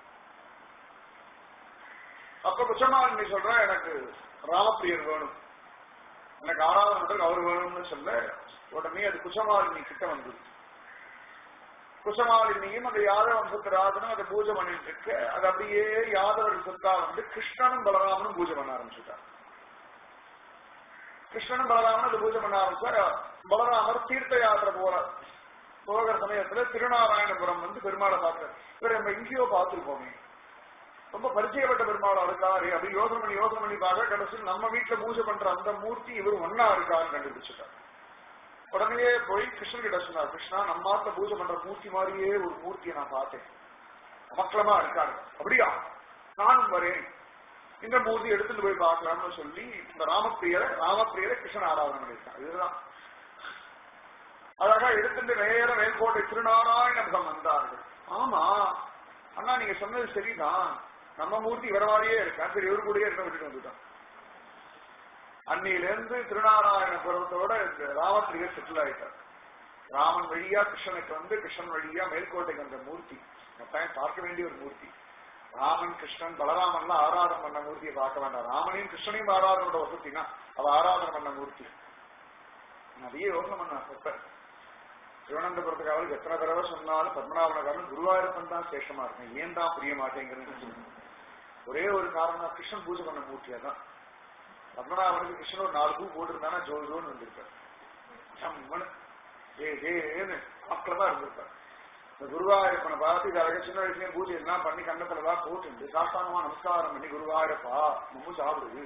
அப்ப குச்சமாலினி சொல்ற எனக்கு ராமப்பிரியர் வேணும் எனக்கு ஆராதனை அவர் வேணும்னு சொல்ல உடனே அது குச்சமாலினி கிட்ட வந்தது குசமாலினியும் அந்த யாதவ வம்சத்து ராஜனும் அதை பூஜை பண்ணிட்டு இருக்க அது அப்படியே யாதவர் சொத்தா வந்து கிருஷ்ணனும் பலராமனும் பூஜை பண்ண ஆரம்பிச்சுட்டார் கிருஷ்ணனும் பலராமனும் அதை பூஜை பண்ண ஆரம்பிச்சார் பலராமர் தீர்த்த யாத்திரை போற போகிற சமயத்துல திருநாராயணபுரம் வந்து பெருமாளை பார்க்கிறார் இவர் நம்ம எங்கேயோ பார்த்துருப்போமே ரொம்ப பரிச்சயப்பட்ட பெருமாளா இருக்காரு அப்படி யோசனை பண்ணி யோசனை பண்ணி பார்க்க கடைசியில் நம்ம வீட்டுல பூஜை பண்ற அந்த மூர்த்தி இவர் ஒன்னா இருக்காருன்னு கண்டுபிடிச்சிட்டார் உடனே போய் கிருஷ்ணன் கிட்ட சொன்னார் கிருஷ்ணா நம்மாத்த பூஜை பண்ற மூர்த்தி மாதிரியே ஒரு மூர்த்தியை நான் பார்த்தேன் அமக்கலமா இருக்காரு அப்படியா நானும் வரேன் இந்த மூர்த்தி எடுத்துட்டு போய் பார்க்கலாம்னு சொல்லி இந்த ராமப்பிரியரை ராமப்பிரியரை கிருஷ்ணன் ஆராதனை பண்ணியிருக்கான் இதுதான் அழகா எடுத்துட்டு நேர மேல்கோட்டை திருநாராயணபுரம் வந்தார்கள் ஆமா அண்ணா நீங்க சொன்னது சரிதான் நம்ம மூர்த்தி இவர மாதிரியே இருக்கா சரி இவரு கூடயே இருக்க விட்டுட்டு வந்துட்டான் அன்னியிலிருந்து திருநாராயணபுரத்தோட இந்த ராமப்பிரியர் செட்டில் ஆயிட்டார் ராமன் வழியா கிருஷ்ணனுக்கு வந்து கிருஷ்ணன் வழியா மேல்கோட்டைக்கு வந்த மூர்த்தி கட்டாயம் பார்க்க வேண்டிய ஒரு மூர்த்தி ராமன் கிருஷ்ணன் பலராமன்லாம் ஆராதனை பண்ண மூர்த்தியை பார்க்க வேண்டாம் ராமனையும் கிருஷ்ணனையும் ஆராதனோட வசதினா அவ ஆராதனை பண்ண மூர்த்தி நிறைய யோசனை பண்ண இப்ப திருவனந்தபுரத்துக்கு அவருக்கு எத்தனை தடவை சொன்னாலும் பத்மநாபனகாரன் குருவாயூரப்பன் தான் சேஷமா இருக்கும் ஏன் தான் புரிய மாட்டேங்கிறது ஒரே ஒரு காரணம் கிருஷ்ணன் பூஜை பண்ண மூர்த்தியா தான் பத்மநாபனுக்கு கிருஷ்ணன் ஒரு நாலு பூ போட்டிருந்தானா ஜோ ஜோன்னு வந்திருப்பார் சம்மனு ஏ ஏன்னு மக்களமா இருந்திருப்பார் இந்த குருவாயூரப்பனை பார்த்து இது அழகா சின்ன வயசுலயும் பூஜை எல்லாம் பண்ணி கண்ணத்துலதான் போட்டு சாஸ்தாங்கமா நமஸ்காரம் பண்ணி குருவாயூரப்பா நம்ம சாப்பிடுது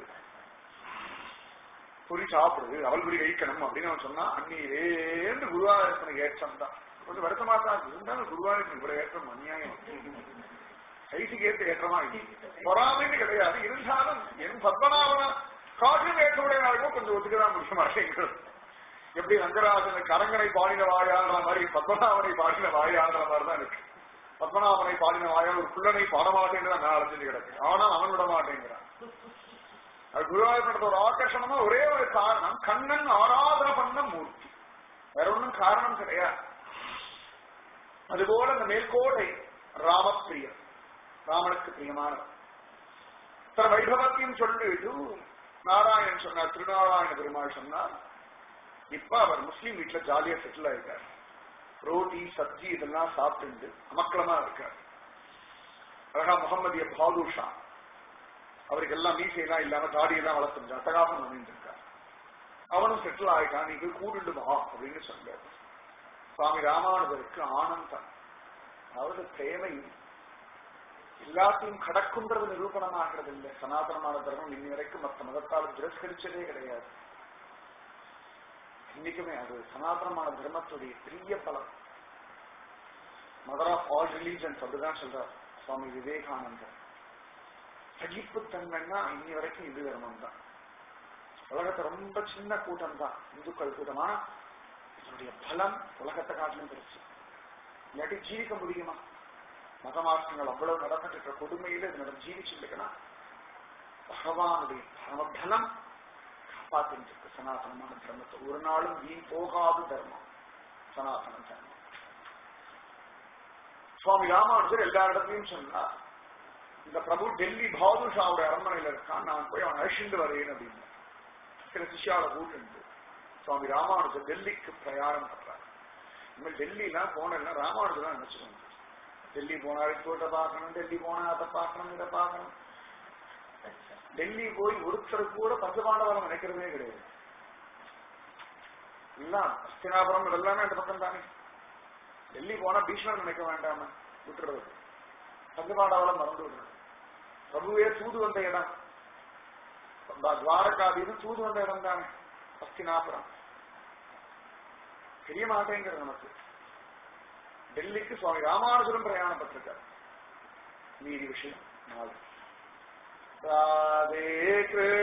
பொறி சாப்பிடுது அவள் பொறி கழிக்கணும் அப்படின்னு அவன் சொன்னா அந்நியிலேருந்து குருவாயூரப்பனுக்கு ஏற்றம் தான் கொஞ்சம் வருத்தமா தான் இருக்கு. இருந்தாலும் குருவாயூரப்பன் இவ்வளவு ஏற்றம் அநியாயம் கைசிக்கு ஏற்ற ஏற்றமா இல்லை பொறாமைன்னு கிடையாது இருந்தாலும் என் பத்மநாபன காற்றும் ஏற்றவுடையவர்களுக்கும் கொஞ்சம் ஒத்துக்கதான் முடிய மாட்டேங்கிறது எப்படி ரங்கராஜன் கரங்கனை பாடின வாயாடுற மாதிரி பத்மநாபனை பாடின வாயாடுற மாதிரி தான் இருக்கு பத்மநாபனை பாடின வாயா ஒரு குள்ளனை பாட மாட்டேன்னு நான் அடைஞ்சிட்டு கிடக்கு ஆனா அவன் விட மாட்டேங்கிறான் அது குருவாயூர் ஒரு ஆக்கர்ஷணமா ஒரே ஒரு காரணம் கண்ணன் ஆராதனை பண்ண மூர்த்தி வேற ஒண்ணும் காரணம் கிடையாது அதுபோல அந்த மேல்கோட்டை ராமப்பிரியர் ராமனுக்கு பிரியமானவர் தன் வைபவத்தையும் சொல்லிட்டு நாராயணன் சொன்னார் திருநாராயண பெருமாள் சொன்னார் இப்ப அவர் முஸ்லீம் வீட்டுல ஜாலியா செட்டில் ஆயிருக்கார் ரோட்டி சப்ஜி இதெல்லாம் சாப்பிட்டு அமக்கலமா இருக்கார் அழகா முகமதிய பாதுஷா அவருக்கு எல்லாம் மீசையெல்லாம் இல்லாம தாடியெல்லாம் வளர்த்துருந்தா அட்டகாசம் பண்ணிருக்கார் அவனும் செட்டில் ஆயிட்டான் நீ போய் கூடுண்டு வா அப்படின்னு சொன்னார் சுவாமி ராமானுஜருக்கு ஆனந்தம் அதாவது தேவை எல்லாத்தையும் கடக்குன்றது நிரூபணமாகிறது இல்லை சனாதனமான தர்மம் இன்னி வரைக்கும் மற்ற மதத்தால் திரஸ்கரிச்சதே கிடையாது இன்னைக்குமே அது சனாதனமான தர்மத்துடைய பெரிய பலம் மதர் ஆஃப் ஆல் ரிலீஜன்ஸ் அப்படிதான் சொல்றார் சுவாமி விவேகானந்தர் சகிப்புத்தன்மைன்னா இன்னி வரைக்கும் இந்து தர்மம் தான் உலகத்தை ரொம்ப சின்ன கூட்டம் தான் இந்துக்கள் கூட்டமா இதனுடைய பலம் உலகத்தை காட்டிலும் பெருசு இல்லாட்டி ஜீவிக்க முடியுமா மதமாற்றங்கள் அவ்வளவு நடந்துட்டு இருக்கிற கொடுமையில இது நடம் ஜீவிச்சுருக்கணும் பகவானுடைய பரமபலம் காப்பாத்திட்டு இருக்கு சனாதனமான தர்மத்தை ஒரு நாளும் வீண் போகாத தர்மம் சனாதன தர்மம் சுவாமி ராமானுஜர் எல்லா இடத்துலயும் சொன்னார் இந்த பிரபு டெல்லி பாதுஷாவோட அரண்மனையில இருக்கான் நான் போய் அவன் அழிச்சுட்டு வரேன் அப்படின்னு சில சிஷியாவை கூட்டு சுவாமி ராமானுஜர் டெல்லிக்கு பிரயாணம் பண்றார் இனிமேல் டெல்லிலாம் போனேன்னா ராமானுஜர் தான் நினைச்சுக்கோங்க டெல்லி போனா ரிப்போர்ட்டை பார்க்கணும் டெல்லி போனா அதை பார்க்கணும் இதை பார்க்கணும் டெல்லி போய் ஒருத்தர் கூட பஞ்சபாண்டவரம் நினைக்கிறதே கிடையாது எல்லாம் அஸ்தினாபுரம் இதெல்லாமே அந்த பக்கம் தானே டெல்லி போனா பீஷ்மர் நினைக்க வேண்டாம விட்டுறது பஞ்சபாண்டவரம் மறந்து விடுறது பிரபுவே தூது வந்த இடம் துவாரகாதீனம் தூது வந்த இடம் தானே அஸ்தினாபுரம் தெரிய மாட்டேங்கிறது நமக்கு டெல்லிக்கு சுவாமி ராமானுஜரும் பிரயாணப்பட்டிருக்கார் மீதி விஷயம் நாலு ராதே கிருஷ்ண